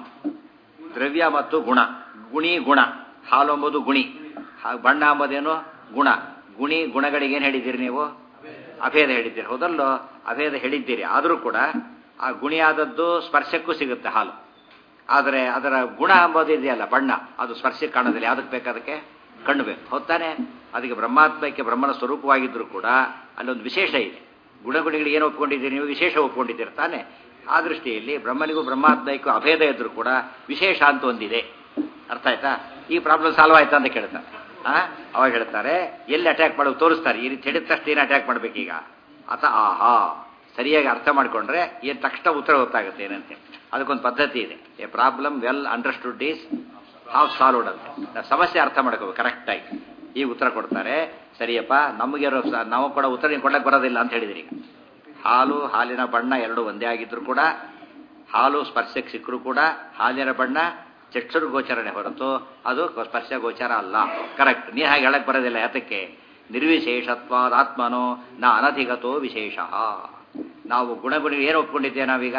ದ್ರವ್ಯ ಮತ್ತು ಗುಣ ಗುಣಿ ಗುಣ ಹಾಲು ಎಂಬುದು ಗುಣಿ ಬಣ್ಣ ಎಂಬುದೇನು ಗುಣ ಗುಣಿ ಗುಣಗಳಿಗೆ ಏನು ಹೇಳಿದ್ದೀರಿ ನೀವು ಅಭೇದ ಹೇಳಿದ್ದೀರಿ ಹೌದಲ್ಲೋ ಅಭೇದ ಹೇಳಿದ್ದೀರಿ ಆದರೂ ಕೂಡ ಆ ಗುಣಿಯಾದದ್ದು ಸ್ಪರ್ಶಕ್ಕೂ ಸಿಗುತ್ತೆ ಹಾಲು ಆದರೆ ಅದರ ಗುಣ ಎಂಬುದು ಇದೆಯಲ್ಲ ಬಣ್ಣ ಅದು ಸ್ಪರ್ಶಕ್ಕೆ ಕಾಣೋದಿಲ್ಲ ಯಾವುದಕ್ಕೆ ಬೇಕಾದಕ್ಕೆ ಕಣ್ಣು ಬೇಕು ಹೊತ್ತಾನೆ ಅದಕ್ಕೆ ಬ್ರಹ್ಮಾತ್ಮಕ್ಕೆ ಬ್ರಹ್ಮನ ಸ್ವರೂಪವಾಗಿದ್ದರೂ ಕೂಡ ಅಲ್ಲೊಂದು ವಿಶೇಷ ಇದೆ ಗುಣಗುಣಿಗಳಿಗೆ ಏನು ಒಪ್ಕೊಂಡಿದ್ದೀರಿ ನೀವು ವಿಶೇಷ ಒಪ್ಕೊಂಡಿದ್ದೀರಿ ತಾನೆ ಆ ದೃಷ್ಟಿಯಲ್ಲಿ ಬ್ರಹ್ಮನಿಗೂ ಬ್ರಹ್ಮಾತ್ಮಕ್ಕೂ ಅಭೇದ ಇದ್ದರೂ ಕೂಡ ವಿಶೇಷ ಅಂತ ಒಂದಿದೆ ಅರ್ಥ ಆಯ್ತಾ ಈ ಪ್ರಾಬ್ಲಮ್ ಸಾಲ್ವ್ ಆಯ್ತಾ ಅಂತ ಕೇಳ್ತಾನೆ ಆ ಅವಾಗ ಹೇಳ್ತಾರೆ ಎಲ್ಲಿ ಅಟ್ಯಾಕ್ ಮಾಡೋದು ತೋರಿಸ್ತಾರೆ ಈ ರೀತಿ ಹೇಳಿದ ತಕ್ಷಣ ಏನು ಅಟ್ಯಾಕ್ ಮಾಡ್ಬೇಕೀಗ ಅತ ಆಹಾ ಸರಿಯಾಗಿ ಅರ್ಥ ಮಾಡ್ಕೊಂಡ್ರೆ ಏನು ತಕ್ಷಣ ಉತ್ತರ ಗೊತ್ತಾಗುತ್ತೆ ಏನಂತೆ ಅದಕ್ಕೊಂದು ಪದ್ಧತಿ ಇದೆ a problem well understood is half solved ಅಂತ ನಾವು ಸಮಸ್ಯೆ ಅರ್ಥ ಮಾಡ್ಕೋಬೇಕು ಕರೆಕ್ಟಾಗಿ ಈಗ ಉತ್ತರ ಕೊಡ್ತಾರೆ ಸರಿಯಪ್ಪ ನಮಗೆ ನಾವು ಕೂಡ ಉತ್ತರ ನೀವು ಕೊಡಕ್ಕೆ ಬರೋದಿಲ್ಲ ಅಂತ ಹೇಳಿದ್ರಿ ಈಗ ಹಾಲು ಹಾಲಿನ ಬಣ್ಣ ಎರಡು ಒಂದೇ ಆಗಿದ್ರು ಕೂಡ ಹಾಲು ಸ್ಪರ್ಶಕ್ಕೆ ಸಿಕ್ಕರೂ ಕೂಡ ಹಾಲಿನ ಬಣ್ಣ ಚಕ್ಷುರು ಗೋಚರನೆ ಹೊರತು ಅದು ಸ್ಪರ್ಶ ಗೋಚರ ಅಲ್ಲ ಕರೆಕ್ಟ್ ನೀ ಹಾಗೆ ಹೇಳಕ್ ಬರೋದಿಲ್ಲ ಯಾತಕ್ಕೆ ನಿರ್ವಿಶೇಷತ್ವಾದ ಆತ್ಮನೋ ನ ಅನಧಿಗತೋ ವಿಶೇಷ ನಾವು ಗುಣಗುಣ ಏನು ಒಪ್ಕೊಂಡಿದ್ದೇವೆ ನಾವೀಗ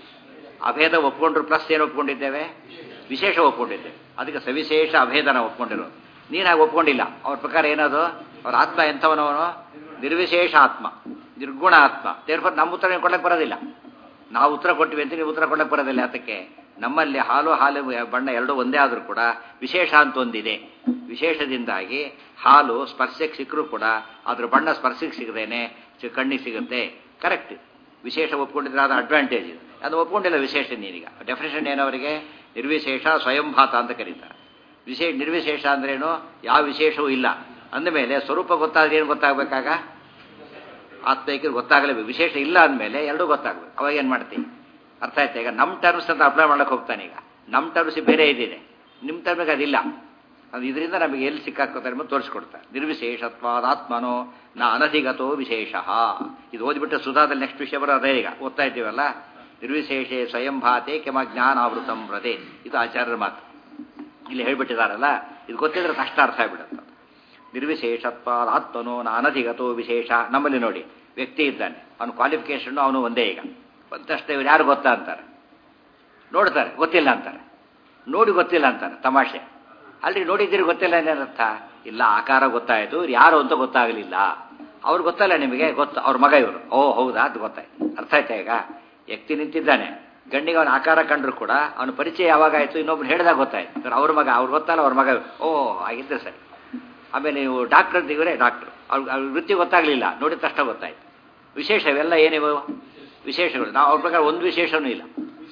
ಅಭೇದ ಒಪ್ಕೊಂಡ್ರು ಪ್ಲಸ್ ಏನು ಒಪ್ಕೊಂಡಿದ್ದೇವೆ ವಿಶೇಷ ಒಪ್ಕೊಂಡಿದ್ದೇವೆ ಅದಕ್ಕೆ ಸವಿಶೇಷ ಅಭೇದನ ಒಪ್ಕೊಂಡಿರೋದು ನೀನು ಹಾಗೆ ಒಪ್ಕೊಂಡಿಲ್ಲ ಅವ್ರ ಪ್ರಕಾರ ಏನದು ಅವ್ರ ಆತ್ಮ ಎಂಥವನವನು ನಿರ್ವಿಶೇಷ ಆತ್ಮ ನಿರ್ಗುಣ ಆತ್ಮ ದೇರ್ಫೋರ್ ನಮ್ಮ ಉತ್ತರ ನೀವು ಕೊಡಕ್ಕೆ ಬರೋದಿಲ್ಲ ನಾವು ಉತ್ತರ ಕೊಟ್ಟಿವಿ ಅಂತ ನೀವು ಉತ್ತರ ಕೊಡಕ್ಕೆ ಬರೋದಿಲ್ಲ ಅದಕ್ಕೆ ನಮ್ಮಲ್ಲಿ ಹಾಲು ಹಾಲು ಬಣ್ಣ ಎರಡು ಒಂದೇ ಆದರೂ ಕೂಡ ವಿಶೇಷ ಅಂತ ಒಂದಿದೆ ವಿಶೇಷದಿಂದಾಗಿ ಹಾಲು ಸ್ಪರ್ಶಕ್ಕೆ ಸಿಕ್ಕರೂ ಕೂಡ ಅದ್ರ ಬಣ್ಣ ಸ್ಪರ್ಶಕ್ಕೆ ಸಿಗದೇನೆ ಕಣ್ಣಿಗೆ ಸಿಗುತ್ತೆ ಕರೆಕ್ಟ್ ವಿಶೇಷ ಒಪ್ಕೊಂಡಿದ್ರೆ ಅದು ಅಡ್ವಾಂಟೇಜ್ ಇದು ಅದು ಒಪ್ಕೊಂಡಿಲ್ಲ ವಿಶೇಷ ನೀನೀಗ ಡೆಫಿನೇಷನ್ ಏನವರಿಗೆ ನಿರ್ವಿಶೇಷ ಸ್ವಯಂಭಾತ ಅಂತ ಕರೀತಾರೆ ವಿಶೇಷ ನಿರ್ವಿಶೇಷ ಅಂದ್ರೇನು ಯಾವ ವಿಶೇಷವೂ ಇಲ್ಲ ಅಂದಮೇಲೆ ಸ್ವರೂಪ ಗೊತ್ತಾದ್ರೆ ಏನು ಗೊತ್ತಾಗಬೇಕಾಗ ಆತ್ಮೈಕ್ಯರು ಗೊತ್ತಾಗಲೇಬೇಕು ವಿಶೇಷ ಇಲ್ಲ ಅಂದಮೇಲೆ ಎರಡೂ ಗೊತ್ತಾಗಬೇಕು ಅವಾಗ ಏನು ಮಾಡ್ತೀನಿ ಅರ್ಥ ಆಯ್ತಾ ಈಗ ನಮ್ಮ ಟರ್ಮ್ಸ್ ಅಂತ ಅಪ್ಲೈ ಮಾಡಕ್ಕೆ ಹೋಗ್ತಾನೆ ಈಗ ನಮ್ಮ ಟರ್ಮ್ಸ್ ಬೇರೆ ಇದಿದೆ ನಿಮ್ಮ ಟರ್ಮಿಗೆ ಅದಿಲ್ಲ ಅದು ಇದರಿಂದ ನಮಗೆ ಎಲ್ಲಿ ಸಿಕ್ಕಾಕೋತಾರೆ ಎಂಬುದು ತೋರಿಸ್ಕೊಡ್ತಾರೆ ನಿರ್ವಿಶೇಷತ್ವಾದ ಆತ್ಮನೋ ನಾ ಅನಧಿಗತೋ ವಿಶೇಷ ಇದು ಓದ್ಬಿಟ್ಟು ಸುಧಾದಲ್ಲಿ ನೆಕ್ಸ್ಟ್ ವಿಷಯ ಬರೋ ಅದೇ ಈಗ ಓದ್ತಾ ಇದ್ದೀವಲ್ಲ ನಿರ್ವಿಶೇಷೆ ಸ್ವಯಂ ಭಾತೆ ಕೆಮ ಜ್ಞಾನಾವೃತಂ ವ್ರತೆ ಇದು ಆಚಾರ್ಯರ ಮಾತು ಇಲ್ಲಿ ಹೇಳ್ಬಿಟ್ಟಿದಾರಲ್ಲ ಇದು ಗೊತ್ತಿದ್ರೆ ತಕ್ಷಣ ಅರ್ಥ ಆಗ್ಬಿಡುತ್ತೆ ನಿರ್ವಿಶೇಷತ್ವಾದ ಆತ್ಮನೋ ನಾ ಅನಧಿಗತೋ ವಿಶೇಷ ನಮ್ಮಲ್ಲಿ ನೋಡಿ ವ್ಯಕ್ತಿ ಇದ್ದಾನೆ ಅವನ ಕ್ವಾಲಿಫಿಕೇಶನ್ ಅವನು ಒಂದೇ ಈಗ ಬಂದಷ್ಟೇ ಇವ್ರು ಯಾರು ಗೊತ್ತಾ ಅಂತಾರೆ ನೋಡ್ತಾರೆ ಗೊತ್ತಿಲ್ಲ ಅಂತಾರೆ ನೋಡಿ ಗೊತ್ತಿಲ್ಲ ಅಂತಾರೆ ತಮಾಷೆ ಅಲ್ರಿ ನೋಡಿದ್ದೀರಿ ಗೊತ್ತಿಲ್ಲ ಏನರ್ಥ ಇಲ್ಲ ಆಕಾರ ಗೊತ್ತಾಯಿತು ಇವ್ರು ಯಾರು ಅಂತ ಗೊತ್ತಾಗಲಿಲ್ಲ ಅವ್ರು ಗೊತ್ತಲ್ಲ ನಿಮಗೆ ಗೊತ್ತು ಅವ್ರ ಮಗ ಇವರು ಓ ಹೌದಾ ಅದು ಗೊತ್ತಾಯ್ತು ಅರ್ಥ ಆಯ್ತಾ ಈಗ ವ್ಯಕ್ತಿ ನಿಂತಿದ್ದಾನೆ ಗಂಡಿಗೆ ಅವನ ಆಕಾರ ಕಂಡ್ರು ಕೂಡ ಅವನ ಪರಿಚಯ ಯಾವಾಗ ಆಯಿತು ಇನ್ನೊಬ್ರು ಹೇಳಿದಾಗ ಗೊತ್ತಾಯ್ತು ಅವ್ರ ಮಗ ಅವ್ರು ಗೊತ್ತಲ್ಲ ಅವ್ರ ಮಗ ಓ ಆಗಿದ್ದೆ ಸರಿ ಆಮೇಲೆ ನೀವು ಡಾಕ್ಟರ್ ಅಂತಿದ್ರೆ ಡಾಕ್ಟರ್ ಅವ್ರ ಅವ್ರ ವೃತ್ತಿ ಗೊತ್ತಾಗಲಿಲ್ಲ ನೋಡಿದ ತಕ್ಷಣ ಗೊತ್ತಾಯ್ತು ವಿಶೇಷ ಇವೆಲ್ಲ ಏನಿವು ವಿಶೇಷಗಳು ನಾವು ಅವ್ರ ಪ್ರಕಾರ ಒಂದು ವಿಶೇಷನೂ ಇಲ್ಲ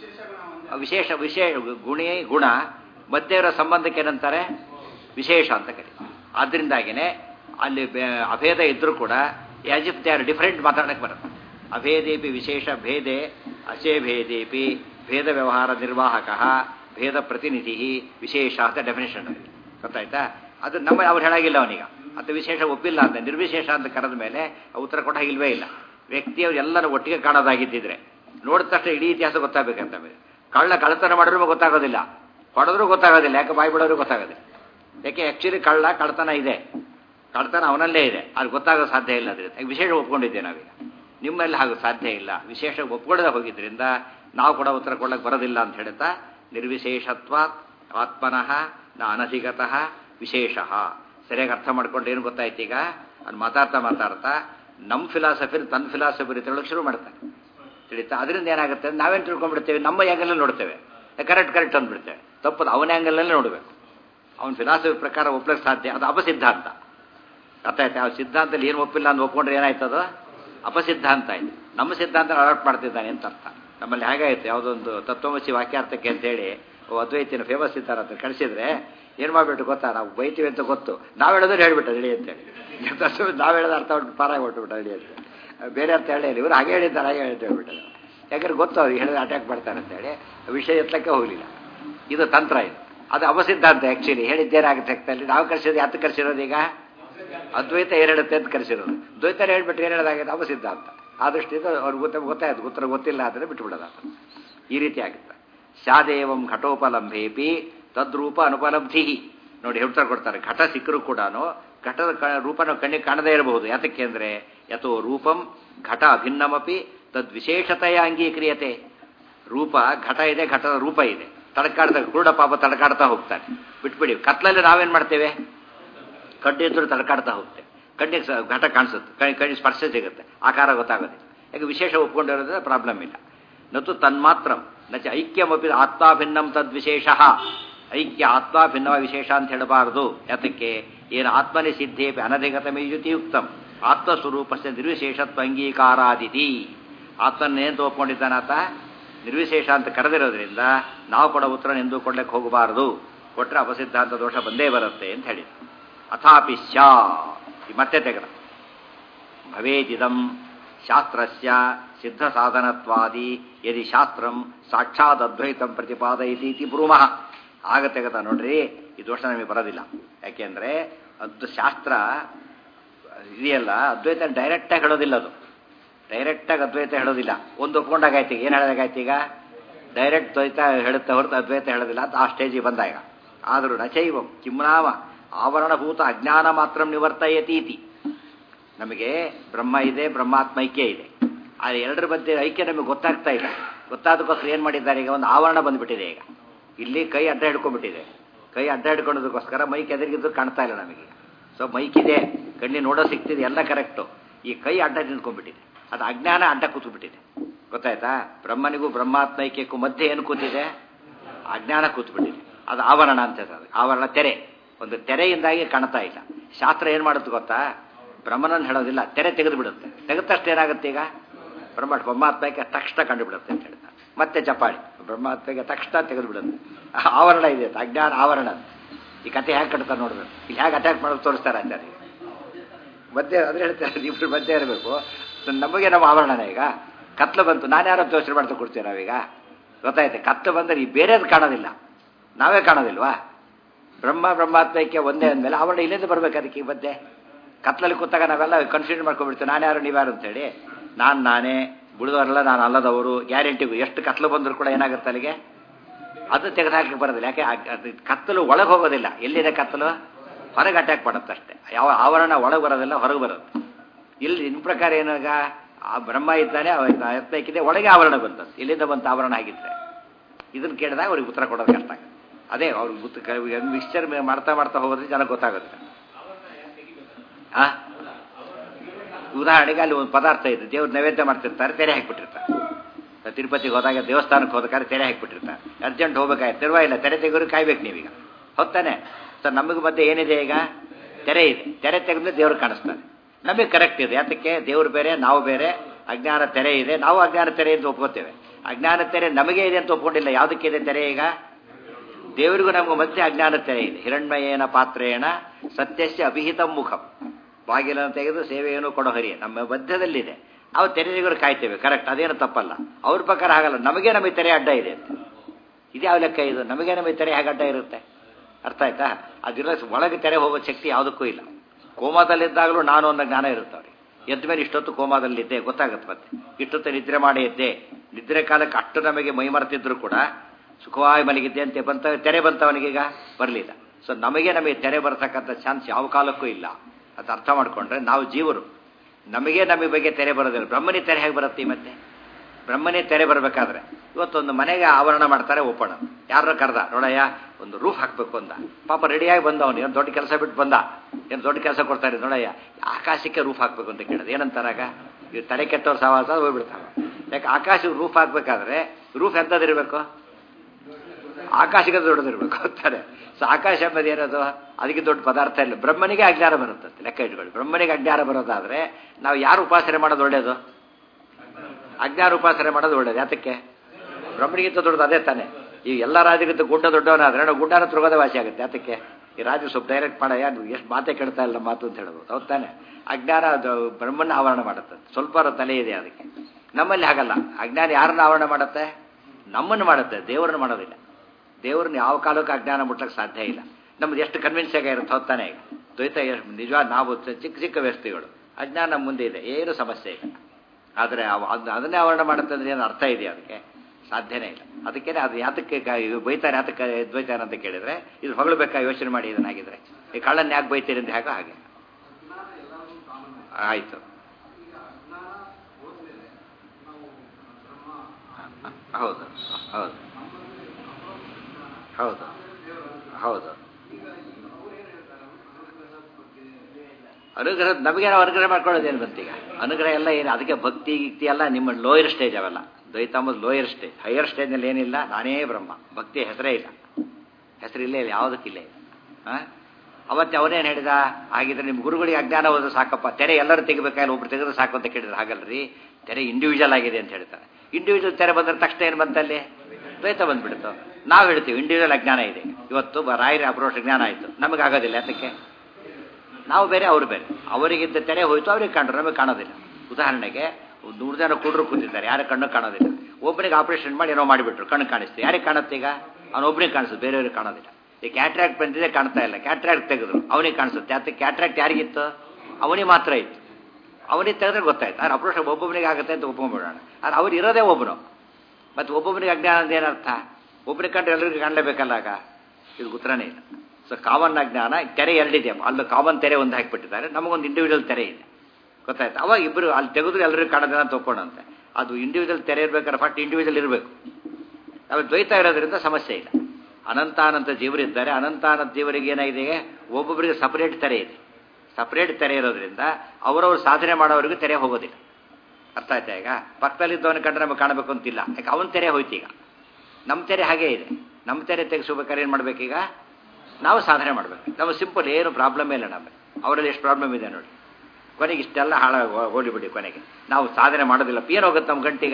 ವಿಶೇಷ ವಿಶೇಷ ಗುಣಿ ಗುಣ ಮಧ್ಯೆಯವರ ಸಂಬಂಧಕ್ಕೆ ಏನಂತಾರೆ ವಿಶೇಷ ಅಂತ ಕರೀತಾರೆ ಆದ್ದರಿಂದಾಗಿನೇ ಅಲ್ಲಿ ಅಭೇದ ಇದ್ರೂ ಕೂಡ as if they are different ಮಾತಾಡಕ್ಕೆ ಬರುತ್ತೆ ಅಭೇದೇಪಿ ವಿಶೇಷ ಭೇದೆ ಅಚೇಭೇದೇಪಿ ಭೇದ ವ್ಯವಹಾರ ನಿರ್ವಾಹಕ ಭೇದ ಪ್ರತಿನಿಧಿ ವಿಶೇಷ ಅಂತ ಡೆಫಿನೇಷನ್ ಗೊತ್ತಾಯ್ತಾ ಅದು ನಮ್ಮ ಅವ್ರು ಹೇಳಾಗಿಲ್ಲ ಅವನೀಗ ಅದು ವಿಶೇಷ ಒಪ್ಪಿಲ್ಲ ಅಂತ ನಿರ್ವಿಶೇಷ ಅಂತ ಕರೆದ ಮೇಲೆ ಉತ್ತರ ಕೊಟ್ಟಾಗಿಲ್ವೇ ಇಲ್ಲ ವ್ಯಕ್ತಿಯವರು ಎಲ್ಲರೂ ಒಟ್ಟಿಗೆ ಕಾಣೋದಾಗಿದ್ದಿದ್ರೆ ನೋಡಿದ ತಕ್ಷಣ ಇಡೀ ಇತಿಹಾಸ ಗೊತ್ತಾಗಬೇಕಂತ ಕಳ್ಳ ಕಳ್ಳತನ ಮಾಡಿದ್ರು ಗೊತ್ತಾಗೋದಿಲ್ಲ ಹೊಡೆದ್ರೂ ಗೊತ್ತಾಗೋದಿಲ್ಲ ಯಾಕೆ ಬಾಯಿ ಬಿಡೋರು ಗೊತ್ತಾಗೋದಿಲ್ಲ ಯಾಕೆ ಆ್ಯಕ್ಚುಲಿ ಕಳ್ಳ ಕಳ್ತನ ಇದೆ ಕಳ್ತನ ಅವನಲ್ಲೇ ಇದೆ ಅದು ಗೊತ್ತಾಗೋ ಸಾಧ್ಯ ಇಲ್ಲ ಅದರಿಂದ ವಿಶೇಷ ಒಪ್ಕೊಂಡಿದ್ದೆ ನಾವೀಗ ನಿಮ್ಮಲ್ಲಿ ಹಾಗೂ ಸಾಧ್ಯ ಇಲ್ಲ ವಿಶೇಷ ಒಪ್ಕೊಳ್ಳದೆ ಹೋಗಿದ್ರಿಂದ ನಾವು ಕೂಡ ಉತ್ತರ ಕೊಡಕ್ಕೆ ಬರೋದಿಲ್ಲ ಅಂತ ಹೇಳ್ತಾ ನಿರ್ವಿಶೇಷತ್ವ ಆತ್ಮನಃ ನ ಅನಧಿಗತಃ ವಿಶೇಷ ಸರಿಯಾಗಿ ಅರ್ಥ ಮಾಡ್ಕೊಂಡು ಏನು ಗೊತ್ತಾಯ್ತು ಈಗ ಅದು ಮಾತಾಡ್ತಾ ಮಾತಾಡ್ತಾ ನಮ್ಮ ಫಿಲಾಸಫಿ ತನ್ನ ಫಿಲಾಸಫಿ ತಿಳಕ್ಕೆ ಶುರು ಮಾಡ್ತಾನೆ ತಿಳಿತಾ ಅದರಿಂದ ಏನಾಗುತ್ತೆ ನಾವೇನು ತಿಳ್ಕೊಂಡ್ಬಿಡ್ತೇವೆ ನಮ್ಮ ಆ್ಯಂಗಲಲ್ಲಿ ನೋಡ್ತೇವೆ ಕರೆಕ್ಟ್ ಕರೆಕ್ಟ್ ಅಂದ್ಬಿಡ್ತೇವೆ ತಪ್ಪದು ಅವನ ಆ್ಯಂಗಲಲ್ಲೇ ನೋಡಬೇಕು ಅವನ ಫಿಲಾಸಫಿ ಪ್ರಕಾರ ಒಪ್ಲಕ್ಕೆ ಸಾಧ್ಯ ಅದು ಅಪಸಿದ್ಧಾಂತ ಅರ್ಥ ಆಯ್ತು ಆ ಸಿದ್ಧಾಂತದಲ್ಲಿ ಏನು ಒಪ್ಪಿಲ್ಲ ಅಂತ ಒಪ್ಕೊಂಡ್ರೆ ಏನಾಯ್ತದು ಅಪಸಿದ್ಧಾಂತ ಆಯ್ತು ನಮ್ಮ ಸಿದ್ಧಾಂತ ಅಡಾಪ್ಟ್ ಮಾಡ್ತಿದ್ದಾನೆ ಅಂತ ಅರ್ಥ ನಮ್ಮಲ್ಲಿ ಹೇಗಾಯ್ತು ಯಾವುದೊಂದು ತತ್ವಮಸಿ ವಾಕ್ಯಾರ್ಥಕ್ಕೆ ಅಂತೇಳಿ ಅದ್ವೈತಿನ ಫೇಮಸ್ ಇದ್ದಾರೆ ಅಂತ ಕಳಿಸಿದ್ರೆ ಏನು ಮಾಡ್ಬಿಟ್ಟು ಗೊತ್ತಾ ನಾವು ಬೈತೀವಿ ಅಂತ ಗೊತ್ತು ನಾವು ಹೇಳೋದ್ರೆ ಹೇಳ್ಬಿಟ್ಟು ಹೇಳಿ ಅಂತೇಳಿ ನಾವು ಹೇಳೋದು ಅರ್ಥ ಬಿಟ್ಟು ಪಾರಾಗಿ ಹೊಟ್ಟುಬಿಟ್ಟು ಹೇಳಿ ಅಂತ ಬೇರೆ ಅರ್ಥ ಹೇಳಿ ಇವರು ಹಾಗೆ ಹೇಳಿದ್ದಾರೆ ಹಾಗೆ ಹೇಳ್ತಾ ಹೇಳ್ಬಿಟ್ಟು ಯಾಕಂದ್ರೆ ಗೊತ್ತು ಅವ್ರಿಗೆ ಹೇಳಿದ್ರೆ ಅಟ್ಯಾಕ್ ಮಾಡ್ತಾರೆ ಅಂತೇಳಿ ವಿಷಯ ಎತ್ತಕ್ಕೆ ಹೋಗಲಿಲ್ಲ ಇದು ತಂತ್ರ ಇದು ಅದು ಅಪಸಿದ್ಧಾಂತ ಆ್ಯಕ್ಚುಲಿ ಹೇಳಿದ್ದೇನಾಗುತ್ತೆ ಆಗ್ತಾ ನಾವು ಕರ್ಸಿರೋದು ಯಾತ ಕರ್ಸಿರೋದು ಈಗ ಅದ್ವೈತ ಏನು ಹೇಳುತ್ತೆ ಅಂತ ಕರೆಸಿರೋದು ದ್ವೈತ ಹೇಳ್ಬಿಟ್ಟು ಏನು ಹೇಳೋದಾಗಿದೆ ಅಪಸಿದ್ಧಾಂತ ಆ ದೃಷ್ಟಿಯಿಂದ ಅವ್ರಿಗೆ ಗೊತ್ತ ಗೊತ್ತಾಯ್ತು ಉತ್ತರ ಗೊತ್ತಿಲ್ಲ ಆದರೆ ಬಿಟ್ಟುಬಿಡೋದು ಈ ರೀತಿ ಆಗುತ್ತೆ ಶಾದೇವಂ ಘಟೋಪಲಂಭೇಪಿ ತದ್ರೂಪ ಅನುಪಲಬ್ಧಿ ನೋಡಿ ಹೇಳ್ತಾ ಕೊಡ್ತಾರೆ ಘಟ ಸಿಕ್ಕರೂ ಕೂಡ ಘಟದ ರೂಪನ ಕಣ್ಣಿಗೆ ಕಾಣದೇ ಇರಬಹುದು ಯಾತಕ್ಕೆ ಅಂದರೆ ಯಥೋ ರೂಪಂ ಘಟ ಅಭಿನ್ನಮಪಿ ತದ್ವಿಶೇಷತೆಯ ಅಂಗೀಕ್ರಿಯತೆ ರೂಪ ಘಟ ಇದೆ ಘಟದ ರೂಪ ಇದೆ ತಡಕಾಡ್ತಾ ಕುರುಡ ಪಾಪ ತಡಕಾಡ್ತಾ ಹೋಗ್ತಾನೆ ಬಿಟ್ಬಿಡಿ ಕತ್ಲಲ್ಲಿ ನಾವೇನು ಮಾಡ್ತೇವೆ ಕಡ್ಡಿ ಇದ್ರೂ ತಡಕಾಡ್ತಾ ಹೋಗ್ತೇವೆ ಕಣ್ಣಿಗೆ ಘಟ ಕಾಣಿಸುತ್ತೆ ಕಣ್ಣಿ ಕಣ್ಣಿ ಸ್ಪರ್ಶ ಸಿಗುತ್ತೆ ಆಕಾರ ಗೊತ್ತಾಗೋದೆ ಯಾಕೆ ವಿಶೇಷ ಒಪ್ಕೊಂಡಿರೋದ್ರೆ ಪ್ರಾಬ್ಲಮ್ ಇಲ್ಲ ನತು ತನ್ಮಾತ್ರ ನಚ ಐಕ್ಯಮಪಿ ಆತ್ಮಾಭಿನ್ನಂ ತದ್ವಿಶೇಷ ಐಕ್ಯ ಆತ್ಮಾಭಿನ್ನ ವಿಶೇಷ ಅಂತ ಹೇಳಬಾರದು ಯಾತಕ್ಕೆ ಏನು ಆತ್ಮನಿ ಸಿದ್ಧೇಪಿ ಅನಧಿಗತಮೇಯುತಿಯುಕ್ತಂ ಆತ್ಮಸ್ವರೂಪಸ್ಯ ನಿರ್ವಿಶೇಷತ್ವ ಅಂಗೀಕಾರಾದಿತಿ ಆತ್ಮನ್ನೇನು ಒಪ್ಕೊಂಡಿದ್ದಾನಾತ ನಿರ್ವಿಶೇಷ ಅಂತ ಕರೆದಿರೋದ್ರಿಂದ ನಾವು ಕೂಡ ಉತ್ತರ ಎಂದೂ ಕೊಡ್ಲಿಕ್ಕೆ ಹೋಗಬಾರದು ಕೊಟ್ಟರೆ ಅಪಸಿದ್ಧಾಂತ ದೋಷ ಬಂದೇ ಬರುತ್ತೆ ಅಂತ ಹೇಳಿ ಅಥಾಪಿ ಸ್ಯಾ ಈ ಮತ್ತೆ ತೆಗೆದ ಭವೇದಿದಂ ಶಾಸ್ತ್ರಸ್ಯ ಸಿದ್ಧ ಸಾಧನತ್ವಾದಿ ಯದಿ ಶಾಸ್ತ್ರಂ ಸಾಕ್ಷಾತ್ ಅದ್ವೈತಂ ಪ್ರತಿಪಾದಯತಿ ಇತಿ ಬ್ರೂಮಃ ಆಗ ತೆಗೆದ ನೋಡ್ರಿ ಈ ದೋಷ ನಮಗೆ ಬರೋದಿಲ್ಲ ಯಾಕೆಂದ್ರೆ ಅದು ಶಾಸ್ತ್ರ ಇದೆಯಲ್ಲ ಅದ್ವೈತ ಡೈರೆಕ್ಟಾಗಿ ಹೇಳೋದಿಲ್ಲ ಅದು ಡೈರೆಕ್ಟಾಗಿ ಅದ್ವೈತ ಹೇಳೋದಿಲ್ಲ ಒಂದು ಒಪ್ಕೊಂಡಾಗಾಯ್ತು ಏನು ಹೇಳೋದಾಗಾಯ್ತು ಈಗ ಡೈರೆಕ್ಟ್ ದ್ವೈತ ಹೇಳುತ್ತೆ ಹೊರತು ಅದ್ವೈತ ಹೇಳೋದಿಲ್ಲ ಅಂತ ಆ ಸ್ಟೇಜಿಗೆ ಬಂದಾಗ ಆದರೂ ನಚೈವಂ ಕಿಮ್ನಾಮ ಆವರಣಭೂತ ಅಜ್ಞಾನ ಮಾತ್ರ ನಿವರ್ತಯತೀತಿ ನಮಗೆ ಬ್ರಹ್ಮ ಇದೆ ಬ್ರಹ್ಮಾತ್ಮೈಕ್ಯ ಇದೆ ಆ ಎರಡರ ಮಧ್ಯೆ ಐಕ್ಯ ನಮಗೆ ಗೊತ್ತಾಗ್ತಾ ಇಲ್ಲ ಗೊತ್ತಾದಕ್ಕೋಸ್ಕರ ಏನು ಮಾಡಿದ್ದಾರೆ ಈಗ ಒಂದು ಆವರಣ ಬಂದ್ಬಿಟ್ಟಿದೆ ಈಗ ಇಲ್ಲಿ ಕೈ ಅಡ್ಡ ಹಿಡ್ಕೊಂಡ್ಬಿಟ್ಟಿದೆ ಕೈ ಅಡ್ಡ ಹಿಡ್ಕೊಳ್ಳೋದಕ್ಕೋಸ್ಕರ ಮೈಕ್ ಎದುರಿಗಿದ್ದು ಕಾಣ್ತಾ ಇಲ್ಲ ನಮಗೆ ಸೊ ಮೈಕ್ ಇದೆ ಕಣ್ಣಿಗೆ ನೋಡೋ ಸಿಗ್ತಿದೆ ಎಲ್ಲ ಕರೆಕ್ಟು ಈ ಕೈ ಅಡ್ಡ ನಿಂತ್ಕೊಂಡ್ಬಿಟ್ಟಿದೆ ಅದು ಅಜ್ಞಾನ ಅಡ್ಡ ಕೂತ್ಬಿಟ್ಟಿದೆ ಗೊತ್ತಾಯ್ತಾ ಬ್ರಹ್ಮನಿಗೂ ಬ್ರಹ್ಮಾತ್ಮೈಕ್ಯಕ್ಕೂ ಮಧ್ಯೆ ಏನು ಕೂತಿದೆ ಅಜ್ಞಾನ ಕೂತ್ಬಿಟ್ಟಿದೆ ಅದು ಆವರಣ ಅಂತ ಹೇಳ್ತಾರೆ ಆವರಣ ತೆರೆ ಒಂದು ತೆರೆಯಿಂದಾಗಿ ಕಾಣ್ತಾ ಇಲ್ಲ ಶಾಸ್ತ್ರ ಏನು ಮಾಡುತ್ತೆ ಗೊತ್ತಾ ಬ್ರಹ್ಮನನ್ನು ಹೇಳೋದಿಲ್ಲ ತೆರೆ ತೆಗೆದು ಬಿಡುತ್ತೆ ತೆಗೆದ ತಕ್ಷಣ ಏನಾಗುತ್ತೆ ಈಗ ಬ್ರಹ್ಮ ಬ್ರಹ್ಮಾತ್ಮಕ್ಕೆ ತಕ್ಷಣ ಕಂಡುಬಿಡುತ್ತೆ ಅಂತ ಹೇಳ್ತಾರೆ ಮತ್ತೆ ಚಪಾಳಿ ಬ್ರಹ್ಮಾತ್ಮಕ್ಕೆ ತಕ್ಷಣ ತೆಗೆದು ಬಿಡುತ್ತೆ ಆವರಣ ಇದೆ ಅದು, ಅಜ್ಞಾನ ಆವರಣ ಅದು. ಈ ಕತೆ ಹೇಗೆ ಕಟ್ತಾರೆ ನೋಡ್ಬೇಕು ಇಲ್ಲಿ ಹೇಗೆ ಅಟ್ಯಾಕ್ ಮಾಡೋದು ತೋರಿಸ್ತಾರೆ ಆಚಾರ್ಯ ಮಧ್ಯೆ ಅದ್ರೆ ಹೇಳ್ತಾರೆ ಇಬ್ರು ಮಧ್ಯೆ ಇರಬೇಕು ನಮಗೆ ನಮ್ಮ ಆವರಣನೇ ಈಗ ಕತ್ಲು ಬಂತು ನಾನು ಯಾರೋ ಯೋಚನೆ ಮಾಡ್ತಾ ಕೊಡ್ತೀವಿ ನಾವೀಗ ಗೊತ್ತಾಯ್ತು ಕತ್ಲು ಬಂದರೆ ಈ ಬೇರೆದು ಕಾಣೋದಿಲ್ಲ ನಾವೇ ಕಾಣೋದಿಲ್ವಾ ಬ್ರಹ್ಮ ಬ್ರಹ್ಮಾತ್ಮಕ್ಕೆ ಒಂದೇ ಅಂದಮೇಲೆ ಆವರಣ ಇಲ್ಲಿಂದ ಬರ್ಬೇಕು ಅದಕ್ಕೆ ಈ ಮಧ್ಯೆ ಕತ್ಲಲ್ಲಿ ಕೂತಾಗ ನಾವೆಲ್ಲ ಕನ್ಫ್ಯೂಷನ್ ಮಾಡ್ಕೊಂಡ್ಬಿಡ್ತೀವಿ ನಾನು ಯಾರು ನೀವ್ಯಾರು ಅಂತೇಳಿ ನಾನು ನಾನೇ ಬಿಡಿದವರೆಲ್ಲ ನಾನು ಅಲ್ಲದವರು ಗ್ಯಾರಂಟಿಗೂ ಎಷ್ಟು ಕತ್ಲು ಬಂದರೂ ಕೂಡ ಏನಾಗುತ್ತೆ ಅಲ್ಲಿಗೆ ಅದು ತೆಗೆದುಹಾಕಕ್ಕೆ ಬರೋದಿಲ್ಲ ಯಾಕೆ ಆ- ಅದು ಕತ್ತಲು ಒಳಗೆ ಹೋಗೋದಿಲ್ಲ ಎಲ್ಲಿದೆ ಕತ್ತಲು ಹೊರಗೆ ಅಟ್ಯಾಕ್ ಮಾಡುತ್ತೆ ಅಷ್ಟೇ ಯಾವ ಆವರಣ ಒಳಗೆ ಬರೋದಿಲ್ಲ ಹೊರಗೆ ಬರುತ್ತೆ ಇಲ್ಲಿ ನಿಮ್ಮ ಪ್ರಕಾರ ಏನಾಗ ಆ ಬ್ರಹ್ಮ ಇದ್ದಾನೆ ಎತ್ತಬೇಕಿದೆ ಒಳಗೆ ಆವರಣ ಬಂತದ್ದು ಇಲ್ಲಿಂದ ಬಂತ ಆವರಣ ಆಗಿದ್ರೆ ಇದನ್ನು ಕೇಳಿದಾಗ ಅವ್ರಿಗೆ ಉತ್ತರ ಕೊಡೋದು ಕಷ್ಟ ಆಗುತ್ತೆ ಅದೇ ಅವ್ರಿಗೆ ಮಿಕ್ಸ್ಚರ್ ಮಾಡ್ತಾ ಮಾಡ್ತಾ ಹೋಗೋದ್ರೆ ಜನಕ್ಕೆ ಗೊತ್ತಾಗುತ್ತೆ ಆ ಉದಾಹರಣೆಗೆ ಅಲ್ಲಿ ಒಂದು ಪದಾರ್ಥ ಇದೆ ದೇವ್ರ ನೈವೇದ್ಯ ಮಾಡ್ತಿರ್ತಾರೆ ತೆರೆ ಹಾಕಿಬಿಟ್ಟಿರ್ತಾರೆ ನಾವು ತಿರುಪತಿಗೆ ಹೋದಾಗ ದೇವಸ್ಥಾನಕ್ಕೆ ಹೋದಕ್ಕಾದ್ರೆ ತೆರೆ ಹಾಕಿಬಿಟ್ಟಿರ್ತಾರೆ ಅರ್ಜೆಂಟ್ ಹೋಗ್ಬೇಕಾಯ್ತು ತೆರವ ಇಲ್ಲ ತೆರೆ ತೆಗೆದ್ರು ಕಾಯ್ಬೇಕು ನೀವೀಗ ಹೊತ್ತಾನೆ ಸರ್ ನಮಗೆ ಮಧ್ಯೆ ಏನಿದೆ ಈಗ ತೆರೆ ಇದೆ ತೆರೆ ತೆಗೆದ್ರೆ ದೇವ್ರು ಕಾಣಿಸ್ತಾನೆ ನಮಗೆ ಕರೆಕ್ಟ್ ಇದೆ ಯಾತಕ್ಕೆ ದೇವ್ರು ಬೇರೆ ನಾವು ಬೇರೆ ಅಜ್ಞಾನ ತೆರೆ ಇದೆ ನಾವು ಅಜ್ಞಾನ ತೆರೆ ಅಂತ ಒಪ್ಕೋತೇವೆ ಅಜ್ಞಾನ ತೆರೆ ನಮಗೆ ಇದೆ ಅಂತ ಒಪ್ಕೊಂಡಿಲ್ಲ ಯಾವುದಕ್ಕಿದೆ ತೆರೆ ಈಗ ದೇವರಿಗೂ ನಮಗೂ ಮಧ್ಯೆ ಅಜ್ಞಾನ ತೆರೆ ಇದೆ ಹಿರಣ್ಮಯೇನ ಪಾತ್ರೇಣ ಸತ್ಯಸ್ಯ ಅಭಿಹಿತ ಮುಖಂ ಬಾಗಿಲನ್ನು ತೆಗೆದು ಸೇವೆಯನ್ನು ಕೊಡೋ ಹರಿಯ ನಮ್ಮ ಮಧ್ಯದಲ್ಲಿದೆ ನಾವು ತೆರೆದಿಗೋರು ಕಾಯ್ತೇವೆ ಕರೆಕ್ಟ್ ಅದೇನು ತಪ್ಪಲ್ಲ ಅವ್ರ ಪ್ರಕಾರ ಹಾಗಲ್ಲ ನಮಗೆ ನಮಗೆ ತೆರೆ ಅಡ್ಡ ಇದೆ ಅಂತ ಇದ್ಯಾವ ಲೆಕ್ಕ ಇದು ನಮಗೆ ನಮಗೆ ತೆರೆ ಹೇಗೆ ಅಡ್ಡ ಇರುತ್ತೆ ಅರ್ಥ ಆಯ್ತಾ ಅದಿಲ್ಲ ಒಳಗೆ ತೆರೆ ಹೋಗೋ ಶಕ್ತಿ ಯಾವುದಕ್ಕೂ ಇಲ್ಲ ಕೋಮಾದಲ್ಲಿದ್ದಾಗಲೂ ನಾನು ಅನ್ನೋ ಜ್ಞಾನ ಇರುತ್ತೆ ಅವ್ರಿಗೆ ಎದ್ದ ಮೇಲೆ ಇಷ್ಟೊತ್ತು ಕೋಮಾದಲ್ಲಿದ್ದೆ ಗೊತ್ತಾಗುತ್ತೆ ಮತ್ತೆ ಇಷ್ಟೊತ್ತು ನಿದ್ರೆ ಮಾಡಿ ಎದ್ದೆ ನಿದ್ರೆ ಕಾಲಕ್ಕೆ ಅಷ್ಟು ನಮಗೆ ಮೈ ಮರೆತಿದ್ರು ಕೂಡ ಸುಖವಾಗಿ ಮಲಗಿದ್ದೆ ಅಂತ ಬಂತ ತೆರೆ ಬಂತವನಿಗೀಗ ಬರಲಿಲ್ಲ ಸೊ ನಮಗೆ ನಮಗೆ ತೆರೆ ಬರತಕ್ಕಂಥ ಚಾನ್ಸ್ ಯಾವ ಕಾಲಕ್ಕೂ ಇಲ್ಲ ಅದು ಅರ್ಥ ಮಾಡ್ಕೊಂಡ್ರೆ ನಾವು ಜೀವರು ನಮಗೆ ನಮಗೆ ಬಗ್ಗೆ ತೆರೆ ಬರೋದಿಲ್ಲ ಬ್ರಹ್ಮನಿ ತೆರೆ ಹೇಗೆ ಬರುತ್ತೆ ಈ ಮತ್ತೆ ಬ್ರಹ್ಮನೇ ತೆರೆ ಬರಬೇಕಾದ್ರೆ ಇವತ್ತೊಂದು ಮನೆಗೆ ಆವರಣ ಮಾಡ್ತಾರೆ ಓಪಣ ಯಾರು ಕರೆದ ನೋಡಯ್ಯ ಒಂದು ರೂಫ್ ಹಾಕಬೇಕು ಅಂದ ಪಾಪ ರೆಡಿಯಾಗಿ ಬಂದ ಅವನು ಏನು ದೊಡ್ಡ ಕೆಲಸ ಬಿಟ್ಟು ಬಂದ ಏನು ದೊಡ್ಡ ಕೆಲಸ ಕೊಡ್ತಾರೆ ನೋಡಯ್ಯ ಆಕಾಶಕ್ಕೆ ರೂಫ್ ಹಾಕಬೇಕು ಅಂತ ಕೇಳಿದ ಏನಂತಾರಾಗ ಇವ್ ತಲೆ ಕೆಟ್ಟವ್ರ ಸವಾಸ ಹೋಗ್ಬಿಡ್ತಾವೆ ಯಾಕೆ ಆಕಾಶಕ್ಕೆ ರೂಫ್ ಹಾಕ್ಬೇಕಾದ್ರೆ ರೂಫ್ ಎಂಥದಿರಬೇಕು ಆಕಾಶಕ್ಕೆ ದೊಡ್ಡದಿರ್ಬೇಕು ಅಂತಾರೆ ಸೊ ಆಕಾಶ ಎಂಬುದು ಏನದು ಅದಕ್ಕೆ ದೊಡ್ಡ ಪದಾರ್ಥ ಇಲ್ಲ ಬ್ರಹ್ಮನಿಗೆ ಅಜ್ಞಾನ ಬರುತ್ತಂತೆ ಲೆಕ್ಕ ಇಟ್ಕೊಳ್ಳಿ ಬ್ರಹ್ಮನಿಗೆ ಅಜ್ಞಾನ ಬರೋದಾದ್ರೆ ನಾವು ಯಾರು ಉಪಾಸನೆ ಮಾಡೋದು ಒಳ್ಳೇದು ಅಜ್ಞಾನ ಉಪಾಸನೆ ಮಾಡೋದು ಒಳ್ಳೇದು ಯಾತಕ್ಕೆ ಬ್ರಹ್ಮನಿಗಿಂತ ದೊಡ್ಡದು ಅದೇ ತಾನೆ ಈ ಎಲ್ಲ ರಾಜರಿಗಿಂತ ಗುಡ್ಡ ದೊಡ್ಡವನಾದ್ರೆ ನಾವು ಗುಡ್ಡನ ತುರುಗೋದ ವಾಸಿ ಆಗುತ್ತೆ ಯಾತಕ್ಕೆ ಈ ರಾಜ ಸ್ವಲ್ಪ ಡೈರೆಕ್ಟ್ ಮಾಡ ಯಾರು ಎಷ್ಟು ಮಾತೇ ಕೇಳ್ತಾ ಇಲ್ಲ ಮಾತು ಅಂತ ಹೇಳ್ಬೋದು ಹೌದ್ ತಾನೆ ಅಜ್ಞಾನ ಅದು ಬ್ರಹ್ಮನ ಆವರಣ ಮಾಡುತ್ತೆ ಸ್ವಲ್ಪ ತಲೆ ಇದೆ ಅದಕ್ಕೆ ನಮ್ಮಲ್ಲಿ ಹಾಗಲ್ಲ ಅಜ್ಞಾನ ಯಾರನ್ನ ಆವರಣ ಮಾಡುತ್ತೆ ನಮ್ಮನ್ನು ಮಾಡುತ್ತೆ ದೇವರನ್ನು ಮಾಡೋದಿಲ್ಲ ದೇವ್ರನ್ನ ಯಾವ ಕಾಲಕ್ಕೂ ಅಜ್ಞಾನ ಮುಟ್ಲಕ್ಕೆ ಸಾಧ್ಯ ಇಲ್ಲ ನಮ್ದು ಎಷ್ಟು ಕನ್ವಿನ್ಸ್ ಆಗಿರುತ್ತೆ ಹೊತ್ತಾನೆ ಈಗ ದ್ವೈತ ಎಷ್ಟು ನಿಜವಾದ ನಾವು ಚಿಕ್ಕ ಚಿಕ್ಕ ವ್ಯಕ್ತಿಗಳು ಅಜ್ಞಾನ ನಮ್ಮ ಮುಂದೆ ಇದೆ ಏನು ಸಮಸ್ಯೆ ಇಲ್ಲ ಆದರೆ ಅವ ಅದ್- ಅದನ್ನೇ ಆವರಣ ಮಾಡುತ್ತೆ ಅಂದ್ರೆ ಏನು ಅರ್ಥ ಇದೆಯಾ ಅದಕ್ಕೆ ಸಾಧ್ಯನೇ ಇಲ್ಲ ಅದಕ್ಕೆ ಅದು ಯಾತಕ್ಕೆ ಕ- ಇದು ಬೈತಾರೆ ಯಾತಕ್ಕೆ ದ್ವೈತಾನ ಅಂತ ಕೇಳಿದ್ರೆ ಇದು ಹೊಗಳಬೇಕಾ ಯೋಚನೆ ಮಾಡಿ ಇದನ್ನಾಗಿದ್ರೆ ಈ ಕಳ್ಳನ್ನ ಯಾಕೆ ಬೈತೀರಿ ಅಂತ ಹೇಗೋ ಹಾಗೆ ಆಯಿತು ಹೌದು ಹೌದು ಹೌದು ಹೌದು ಅನುಗ್ರಹ ನಮಗೆ ನಾವು ಅನುಗ್ರಹ ಮಾಡ್ಕೊಳ್ಳೋದೇನು ಬಂತೀಗ ಅನುಗ್ರಹ ಎಲ್ಲ ಏನು ಅದಕ್ಕೆ ಭಕ್ತಿ ಗಿಕ್ತಿ ಎಲ್ಲ ನಿಮ್ಮ ಲೋಯರ್ ಸ್ಟೇಜ್ ಅವೆಲ್ಲ ದ್ವೈತ ಅಂಬುದು ಲೋಯರ್ ಸ್ಟೇಜ್ ಹೈಯರ್ ಸ್ಟೇಜ್ನಲ್ಲಿ ಏನಿಲ್ಲ ನಾನೇ ಬ್ರಹ್ಮ ಭಕ್ತಿ ಹೆಸರೇ ಇಲ್ಲ ಹೆಸರಿಲ್ಲೇ ಇಲ್ಲ ಯಾವುದಕ್ಕಿಲ್ಲ ಇಲ್ಲ ಹಾಂ ಅವತ್ತೆ ಅವನೇನು ಹೇಳಿದ ಹಾಗಿದ್ರೆ ನಿಮ್ಮ ಗುರುಗಳಿಗೆ ಅಜ್ಞಾನ ಹೋದ್ರೆ ಸಾಕಪ್ಪ ತೆರೆ ಎಲ್ಲರೂ ತೆಗಿಬೇಕಾಗಿಲ್ಲ ಒಬ್ರು ತೆಗೆದ್ರೆ ಸಾಕು ಅಂತ ಕೇಳಿದ್ರೆ ಹಾಗಲ್ರಿ ತೆರೆ ಇಂಡಿವಿಜುವಲ್ ಆಗಿದೆ ಅಂತ ಹೇಳ್ತಾರೆ ಇಂಡಿವಿಜುವಲ್ ತೆರೆ ಬಂದ್ರೆ ತಕ್ಷಣ ಏನು ಬಂತಲ್ಲಿ ದ್ವೈತ ಬಂದ್ಬಿಡ್ತು ನಾವು ಹೇಳ್ತೀವಿ ಇಂಡಿವಿಜುವಲ್ ಅಜ್ಞಾನ ಇದೆ ಇವತ್ತು ಬ- ರಾಯರ ಅಪ್ರೋಚ್ ಜ್ಞಾನ ಆಯಿತು ನಮಗೆ ಆಗೋದಿಲ್ಲ ಯಾತಕ್ಕೆ ನಾವು ಬೇರೆ ಅವರು ಬೇರೆ ಅವರಿಗಿದ್ದ ತೆರೆ ಹೋಯ್ತು ಅವ್ರಿಗೆ ಕಂಡ್ರು ನಮಗೆ ಕಾಣೋದಿಲ್ಲ ಉದಾಹರಣೆಗೆ ಒಂದು ನೂರು ಜನ ಕುಡ್ರು ಕೂತಿದ್ದಾರೆ ಯಾರ ಕಣ್ಣು ಕಾಣೋದಿಲ್ಲ ಒಬ್ಬನಿಗೆ ಆಪರೇಷನ್ ಮಾಡಿ ಏನೋ ಮಾಡಿಬಿಟ್ರು ಕಣ್ಣು ಕಾಣಿಸ್ತು ಯಾರಿಗೆ ಕಾಣುತ್ತೆ ಈಗ ಅವನೊಬ್ಬನಿಗೆ ಕಾಣಿಸುತ್ತೆ ಬೇರೆಯವ್ರಿಗೆ ಕಾಣೋದಿಲ್ಲ ಈ ಕ್ಯಾಟ್ರಾಕ್ಟ್ ಬಂದಿದೆ ಕಾಣ್ತಾ ಇಲ್ಲ ಕ್ಯಾಟ್ರಾಕ್ಟ್ ತೆಗೆದ್ರು ಅವನಿಗೆ ಕಾಣಿಸುತ್ತೆ ಯಾಕೆ ಕ್ಯಾಟ್ರಾಕ್ಟ್ ಯಾರಿಗಿತ್ತು ಅವನಿಗೆ ಮಾತ್ರ ಇತ್ತು ಅವನಿಗೆ ತೆಗೆದ್ರೆ ಗೊತ್ತಾಯ್ತು ಆದ್ರೆ ಆಪರೇಷನ್ ಒಬ್ಬೊಬ್ಬನಿಗೆ ಆಗುತ್ತೆ ಅಂತ ಒಪ್ಕೊಂಡ್ಬಿಡೋಣ ಆದ್ರೆ ಅವ್ರು ಇರೋದೇ ಒಬ್ಬನು ಮತ್ತು ಒಬ್ಬೊಬ್ಬನಿಗೆ ಅಜ್ಞಾನ ಅಂತ ಏನರ್ಥ ಒಬ್ಬರಿಗೆ ಕಂಡ್ರೆ ಎಲ್ಲರಿಗೂ ಕಾಣಲೇಬೇಕಲ್ಲ ಆಗ ಇದು ಉತ್ತರನೇ ಇಲ್ಲ ಸೊ ಕಾಮನ್ ಅಜ್ಞಾನ ತೆರೆ ಎರಡಿದೆ ಅಲ್ಲಿ ಕಾಮನ್ ತೆರೆ ಒಂದು ಹಾಕಿಬಿಟ್ಟಿದ್ದಾರೆ ನಮಗೊಂದು ಇಂಡಿವಿಜುವಲ್ ತೆರೆ ಇದೆ ಗೊತ್ತಾಯ್ತು ಅವಾಗ ಇಬ್ಬರು ಅಲ್ಲಿ ತೆಗೆದ್ರು ಎಲ್ಲರಿಗೂ ಕಾಣೋದಿಲ್ಲ ಅಂತ ಒಪ್ಕೊಂಡಂತೆ ಅದು ಇಂಡಿವಿಜುವಲ್ ತೆರೆ ಇರ್ಬೇಕಾದ್ರೆ ಫಸ್ಟ್ ಇಂಡಿವಿಜುವಲ್ ಇರಬೇಕು ಅವಾಗ ದ್ವೈತ ಇರೋದ್ರಿಂದ ಸಮಸ್ಯೆ ಇಲ್ಲ ಅನಂತಾನಂತ ಜೀವರಿದ್ದಾರೆ ಅನಂತಾನಂತ ಜೀವರಿಗೆ ಏನಾಗಿದೆ ಒಬ್ಬೊಬ್ಬರಿಗೆ ಸಪರೇಟ್ ತೆರೆ ಇದೆ ಸಪರೇಟ್ ತೆರೆ ಇರೋದ್ರಿಂದ ಅವರವ್ರು ಸಾಧನೆ ಮಾಡೋವರೆಗೂ ತೆರೆ ಹೋಗೋದಿಲ್ಲ ಅರ್ಥ ಆಯ್ತಾ ಈಗ ಪಕ್ಕದಲ್ಲಿದ್ದವನ ಕಂಡ್ರೆ ನಮಗೆ ಕಾಣಬೇಕು ಅಂತಿಲ್ಲ ಯಾಕೆ ಅವನ ತೆರೆ ಹೋಯ್ತು ಈಗ ನಮ್ಮ ತೆರೆ ಹಾಗೇ ಇದೆ ನಮ್ಮ ತೆರೆ ತೆಗೆಸ್ಬೇಕಾದ್ರೆ ಏನು ಮಾಡ್ಬೇಕೀಗ ನಾವು ಸಾಧನೆ ಮಾಡಬೇಕು ನಾವು ಸಿಂಪಲ್ ಏನು ಪ್ರಾಬ್ಲಮ್ ಇಲ್ಲ ನಮಗೆ ಅವರಲ್ಲಿ ಎಷ್ಟು ಪ್ರಾಬ್ಲಮ್ ಇದೆ ನೋಡಿ ಕೊನೆಗೆ ಇಷ್ಟೆಲ್ಲ ಹಾಳ ಹೋಲಿಬಿಡಿ ಕೊನೆಗೆ ನಾವು ಸಾಧನೆ ಮಾಡೋದಿಲ್ಲ ಏನು ಹೋಗುತ್ತೆ ನಮ್ಮ ಗಂಟೀಗ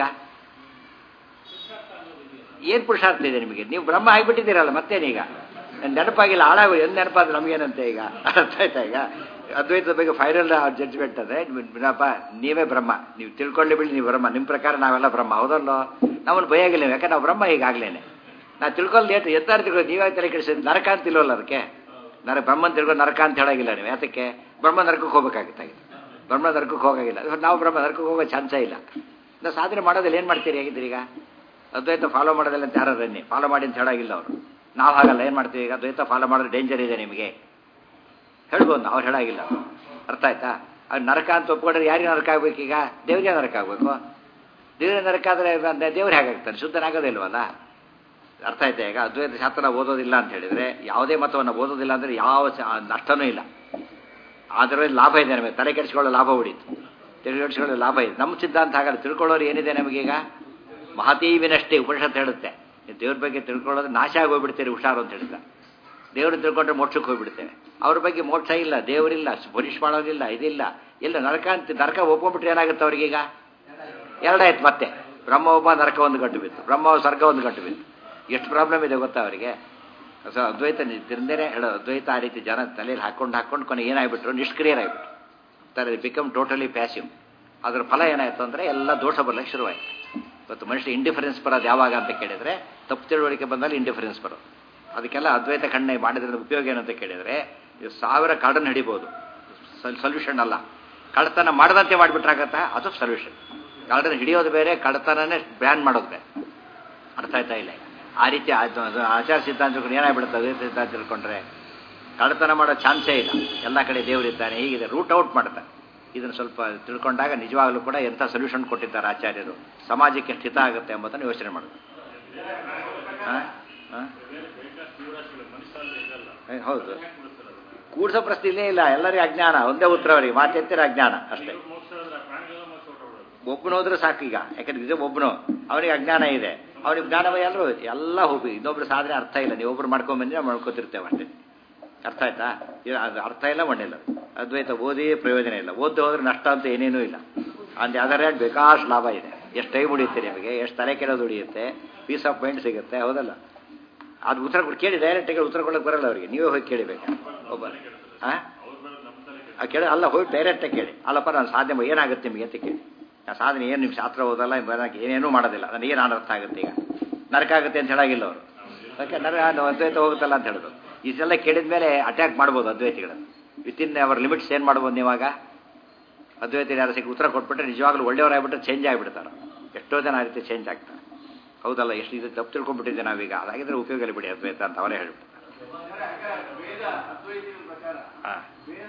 ಏನು ಪುರುಷಾರ್ಥ ಇದೆ ನಿಮಗೆ ನೀವು ಬ್ರಹ್ಮ ಆಗಿಬಿಟ್ಟಿದ್ದೀರಲ್ಲ ಮತ್ತೇನೀಗ ನೆನಪಾಗಿಲ್ಲ ಹಾಳಾಗೋ ಎಂದು ನೆನಪಾದ್ರೆ ನಮಗೇನಂತೆ ಈಗ ಅರ್ಥ ಆಯ್ತಾ ಈಗ ಅದ್ವೈತದ ಬಗ್ಗೆ ಫೈನಲ್ ಜಡ್ಜ್ಮೆಂಟ್ ಅದೇ ಬಿಡಪ್ಪ ನೀವೇ ಬ್ರಹ್ಮ ನೀವು ತಿಳ್ಕೊಳ್ಳಿ ಬಿಡಿ ನೀವು ಬ್ರಹ್ಮ ನಿಮ್ಮ ಪ್ರಕಾರ ನಾವೆಲ್ಲ ಬ್ರಹ್ಮ ಹೌದಲ್ಲೋ ನಮ್ಮನ್ನು ಭಯಾಗಿಲ್ಲ ಯಾಕಂದ್ರೆ ನಾವು ಬ್ರಹ್ಮ ಈಗಾಗಲೇನೆ ನಾವು ತಿಳ್ಕೊಳ್ಳಿ ಏಟು ಎತ್ತಾರು ತಿಳ್ಕೊಳ್ಳಿ ನೀವೇ ತಲೆ ಕೆಡಿಸಿದ್ ನರಕ ಅಂತ ಇಲ್ವಲ್ಲ ಅದಕ್ಕೆ ನರ ಬ್ರಹ್ಮನ್ ತಿಳ್ಕೊಂಡು ನರಕ ಅಂತ ಹೇಳಾಗಿಲ್ಲ ನೀವು ಯಾತಕ್ಕೆ ಬ್ರಹ್ಮ ನರಕಕ್ಕೆ ಹೋಗ್ಬೇಕಾಗಿತ್ತಾಗಿತ್ತು ಬ್ರಹ್ಮ ನರಕಕ್ಕೆ ಹೋಗಾಗಿಲ್ಲ ನಾವು ಬ್ರಹ್ಮ ನರಕಕ್ಕೆ ಹೋಗೋ ಚಾನ್ಸೇ ಇಲ್ಲ ನಾವು ಸಾಧನೆ ಮಾಡೋದಿಲ್ಲ ಏನು ಮಾಡ್ತೀರಿ ಹೇಗಿದ್ದೀರಿ ಈಗ ಅದ್ವೈತ ಫಾಲೋ ಮಾಡೋದಿಲ್ಲ ಅಂತ ಯಾರು ರನ್ನಿ ಫಾಲೋ ಮಾಡಿ ಅಂತ ಹೇಳಾಗಿಲ್ಲ ಅವರು ನಾವು ಹಾಗಲ್ಲ ಏನು ಮಾಡ್ತೀವಿ ಈಗ ದ್ವೈತ ಫಾಲೋ ಮಾಡಿದ್ರೆ ಡೇಂಜರ್ ಇದೆ ನಿಮಗೆ ಹೇಳ್ಬೋದು ಅವ್ರು ಹೇಳಾಗಿಲ್ಲ ಅರ್ಥ ಆಯ್ತಾ ಅವ್ರು ನರಕ ಅಂತ ಒಪ್ಕೊಂಡ್ರೆ ಯಾರಿಗೆ ನರಕ ಆಗ್ಬೇಕೀಗ ದೇವರಿಗೆ ನರಕ ಆಗಬೇಕು ದೇವ್ರಿಗೆ ನರಕ ಆದರೆ ದೇವ್ರು ಹೇಗಾಗ್ತಾನೆ ಶುದ್ಧನಾಗೋದಿಲ್ವಲ್ಲ ಅರ್ಥ ಆಯ್ತಾ ಈಗ ಅದ್ವೈತ ಶಾಸ್ತ್ರ ಓದೋದಿಲ್ಲ ಅಂತ ಹೇಳಿದ್ರೆ ಯಾವುದೇ ಮತವನ್ನು ಓದೋದಿಲ್ಲ ಅಂದರೆ ಯಾವ ನಷ್ಟನೂ ಇಲ್ಲ ಅದರಲ್ಲಿ ಲಾಭ ಇದೆ ನಮಗೆ ತಲೆ ಕೆಡಿಸ್ಕೊಳ್ಳೋ ಲಾಭ ಹೊಡೀತು ತಲೆ ಕೆಡಿಸ್ಕೊಳ್ಳೋ ಲಾಭ ಇದೆ ನಮ್ಮ ಸಿದ್ಧಾಂತ ಹಾಗಲ್ಲ ತಿಳ್ಕೊಳ್ಳೋರು ಏನಿದೆ ನಮಗೀಗ ಮಹತೀವಿನಷ್ಟೇ ಉಪನಿಷತ್ ಹೇಳುತ್ತೆ ದೇವ್ರ ಬಗ್ಗೆ ತಿಳ್ಕೊಳ್ಳೋದು ನಾಶ ಆಗೋಗ್ಬಿಡ್ತೀರಿ ಹುಷಾರು ಅಂತ ಹೇಳ್ತಾ ದೇವರು ತಿಳ್ಕೊಂಡ್ರೆ ಮೋಕ್ಷಕ್ಕೆ ಹೋಗ್ಬಿಡ್ತೇವೆ ಅವ್ರ ಬಗ್ಗೆ ಮೋಕ್ಷ ಇಲ್ಲ ದೇವರಿಲ್ಲ ಪೊಲೀಸ್ ಮಾಡೋದಿಲ್ಲ ಇದಿಲ್ಲ ಇಲ್ಲ ನರಕ ಅಂತ ನರಕ ಒಪ್ಕೊಂಡ್ಬಿಟ್ರೆ ಏನಾಗುತ್ತೆ ಅವ್ರಿಗೀಗ ಎರಡಾಯ್ತು ಮತ್ತೆ ಬ್ರಹ್ಮ ಒಬ್ಬ ನರಕ ಒಂದು ಗಂಟು ಬಿತ್ತು ಬ್ರಹ್ಮ ಸ್ವರ್ಗ ಒಂದು ಗಂಟು ಬಿತ್ತು ಎಷ್ಟು ಪ್ರಾಬ್ಲಮ್ ಇದೆ ಗೊತ್ತಾ ಅವರಿಗೆ ಸೊ ಅದ್ವೈತ ತಿಂದೇನೆ ಹೇಳೋ ಅದ್ವೈತ ಆ ರೀತಿ ಜನ ತಲೆಯಲ್ಲಿ ಹಾಕೊಂಡು ಹಾಕೊಂಡು ಕೊನೆ ಏನಾಗ್ಬಿಟ್ರು ನಿಷ್ಕ್ರಿಯರಾಗ್ಬಿಟ್ರು ತರ ಬಿಕಮ್ ಟೋಟಲಿ ಪ್ಯಾಸಿವ್ ಅದ್ರ ಫಲ ಏನಾಯ್ತು ಅಂದರೆ ಎಲ್ಲ ದೋಷ ಬರ್ಲಿಕ್ಕೆ ಶುರುವಾಯಿತು ಇವತ್ತು ಮನುಷ್ಯ ಇಂಡಿಫರೆನ್ಸ್ ಬರೋದು ಯಾವಾಗ ಅಂತ ಕೇಳಿದರೆ ತಪ್ಪು ತಿಳುವಳಿಕೆ ಬಂದಲ್ಲಿ ಇಂಡಿಫರೆನ್ಸ್ ಬರೋದು ಅದಕ್ಕೆಲ್ಲ ಅದ್ವೈತ ಕಣ್ಣೆ ಮಾಡಿದ್ರಿಂದ ಉಪಯೋಗ ಏನಂತ ಕೇಳಿದರೆ ಇದು ಸಾವಿರ ಕಾಡನ್ನು ಹಿಡಿಬೋದು ಸೊಲ್ಯೂಷನ್ ಅಲ್ಲ ಕಳ್ಳತನ ಮಾಡದಂತೆ ಮಾಡಿಬಿಟ್ರಾಗತ್ತಾ ಅದು ಸೊಲ್ಯೂಷನ್ ಕಳ್ಳನ ಹಿಡಿಯೋದು ಬೇರೆ ಕಳ್ಳತನನೇ ಬ್ಯಾನ್ ಮಾಡೋದು ಬೇರೆ ಅರ್ಥ ಆಯ್ತಾ ಇಲ್ಲ ಆ ರೀತಿ ಆಚಾರ ಸಿದ್ಧಾಂತಗಳು ಏನಾಗ್ಬಿಡುತ್ತೆ ಅದೇ ಸಿದ್ಧಾಂತ ತಿಳ್ಕೊಂಡ್ರೆ ಕಳ್ಳತನ ಮಾಡೋ ಚಾನ್ಸೇ ಇಲ್ಲ ಎಲ್ಲ ಕಡೆ ದೇವರಿದ್ದಾನೆ ಹೀಗಿದೆ ರೂಟ್ ಔಟ್ ಮಾಡ್ತಾನೆ ಇದನ್ನು ಸ್ವಲ್ಪ ತಿಳ್ಕೊಂಡಾಗ ನಿಜವಾಗಲೂ ಕೂಡ ಎಂಥ ಸೊಲ್ಯೂಷನ್ ಕೊಟ್ಟಿದ್ದಾರೆ ಆಚಾರ್ಯರು ಸಮಾಜಕ್ಕೆ ಎಷ್ಟು ಹಿತ ಆಗುತ್ತೆ ಎಂಬುದನ್ನು ಯೋಚನೆ ಮಾಡೋದು ಹೌದು ಕೂಡ್ಸೋ ಪ್ರಶ್ನೆ ಇಲ್ಲೇ ಇಲ್ಲ ಎಲ್ಲರಿಗೂ ಅಜ್ಞಾನ ಒಂದೇ ಉತ್ತರ ಅವರಿಗೆ ಮಾತೆತ್ತಿರ ಅಜ್ಞಾನ ಅಷ್ಟೇ ಒಬ್ಬನು ಹೋದ್ರೆ ಸಾಕು ಈಗ ಯಾಕಂದ್ರೆ ಇದು ಒಬ್ಬನು ಅವನಿಗೆ ಅಜ್ಞಾನ ಇದೆ ಅವನಿಗೆ ಜ್ಞಾನವೇ ಎಲ್ಲರೂ ಎಲ್ಲ ಹೋಗಿ ಇನ್ನೊಬ್ರು ಸಾಧನೆ ಅರ್ಥ ಇಲ್ಲ ನೀವು ಒಬ್ರು ಮಾಡ್ಕೊಂಬಂದ್ರೆ ನಾವು ಮಾಡ್ಕೋತಿರ್ತೇವೆ ಅಷ್ಟೇ ಅರ್ಥ ಆಯ್ತಾ ಅದು ಅರ್ಥ ಇಲ್ಲ ಮಣ್ಣಿಲ್ಲ ಅದ್ವೈತ ಓದಿ ಪ್ರಯೋಜನ ಇಲ್ಲ ಓದಿ ಹೋದ್ರೆ ನಷ್ಟ ಅಂತ ಏನೇನೂ ಇಲ್ಲ ಅಂದ್ರೆ ಅದರ ಬೇಕಾಷ್ಟು ಲಾಭ ಇದೆ ಎಷ್ಟು ಟೈಮ್ ಉಳಿಯುತ್ತೆ ನಿಮಗೆ ಎಷ್ಟು ತಲೆ ಕೆಳೋದು ಉಳಿಯುತ್ತೆ ಪೀಸ್ ಆಫ್ ಮೈಂಡ್ ಸಿಗುತ್ತೆ ಹೌದಲ್ಲ ಅದು ಉತ್ತರ ಕೊಟ್ಟು ಕೇಳಿ ಡೈರೆಕ್ಟಾಗಿ ಉತ್ತರ ಕೊಡೋಕೆ ಬರಲ್ಲ ಅವರಿಗೆ ನೀವೇ ಹೋಗಿ ಕೇಳಿಬೇಕಾ ಒಬ್ಬ ಹಾಂ ಕೇಳಿ ಅಲ್ಲ ಹೋಗಿ ಡೈರೆಕ್ಟಾಗಿ ಕೇಳಿ ಅಲ್ಲಪ್ಪ ನಾನು ಸಾಧನೆ ಏನಾಗುತ್ತೆ ನಿಮಗೆ ಅಂತ ಕೇಳಿ ಆ ಸಾಧನೆ ಏನು ನಿಮ್ಮ ಶಾಸ್ತ್ರ ಓದಲ್ಲ ಏನೇನೂ ಮಾಡೋದಿಲ್ಲ ನನಗೆ ಏನು ಅನರ್ಥ ಆಗುತ್ತೆ ಈಗ ನರಕ ಆಗುತ್ತೆ ಅಂತ ಹೇಳಾಗಿಲ್ಲ ಅವರು ಯಾಕೆ ನರಕ ಅದ್ವೈತ ಹೋಗುತ್ತಲ್ಲ ಅಂತ ಹೇಳೋದು ಇಷ್ಟೆಲ್ಲ ಕೇಳಿದ ಮೇಲೆ ಅಟ್ಯಾಕ್ ಮಾಡ್ಬೋದು ಅದ್ವೈತಿಗಳನ್ನು ವಿತಿನ್ ಅವರ್ ಲಿಮಿಟ್ಸ್ ಏನು ಮಾಡ್ಬೋದು ನೀವಾಗ ಅದ್ವೈತ ಯಾರು ಸಿಕ್ಕ ಉತ್ತರ ಕೊಟ್ಬಿಟ್ರೆ ನಿಜವಾಗ್ಲೂ ಒಳ್ಳೆಯವರಾಗ್ಬಿಟ್ರೆ ಚೇಂಜ್ ಆಗಿಬಿಡ್ತಾರೆ ಎಷ್ಟೋ ಜನ ಆ ರೀತಿ ಚೇಂಜ್ ಆಗ್ತಾರೆ ಹೌದಲ್ಲ ಎಷ್ಟು ಇದು ತಪ್ಪು ತಿಳ್ಕೊಂಡ್ಬಿಟ್ಟಿದ್ದೆ ನಾವೀಗ ಅದಾಗಿದ್ರೆ ಉಪಯೋಗ ಇಲ್ಲ ಬಿಡಿ ಅದ್ವೈತ ಅಂತ ಅವರೇ ಹೇಳ್ಬಿಡ್ತಾರೆ ಹಾಂ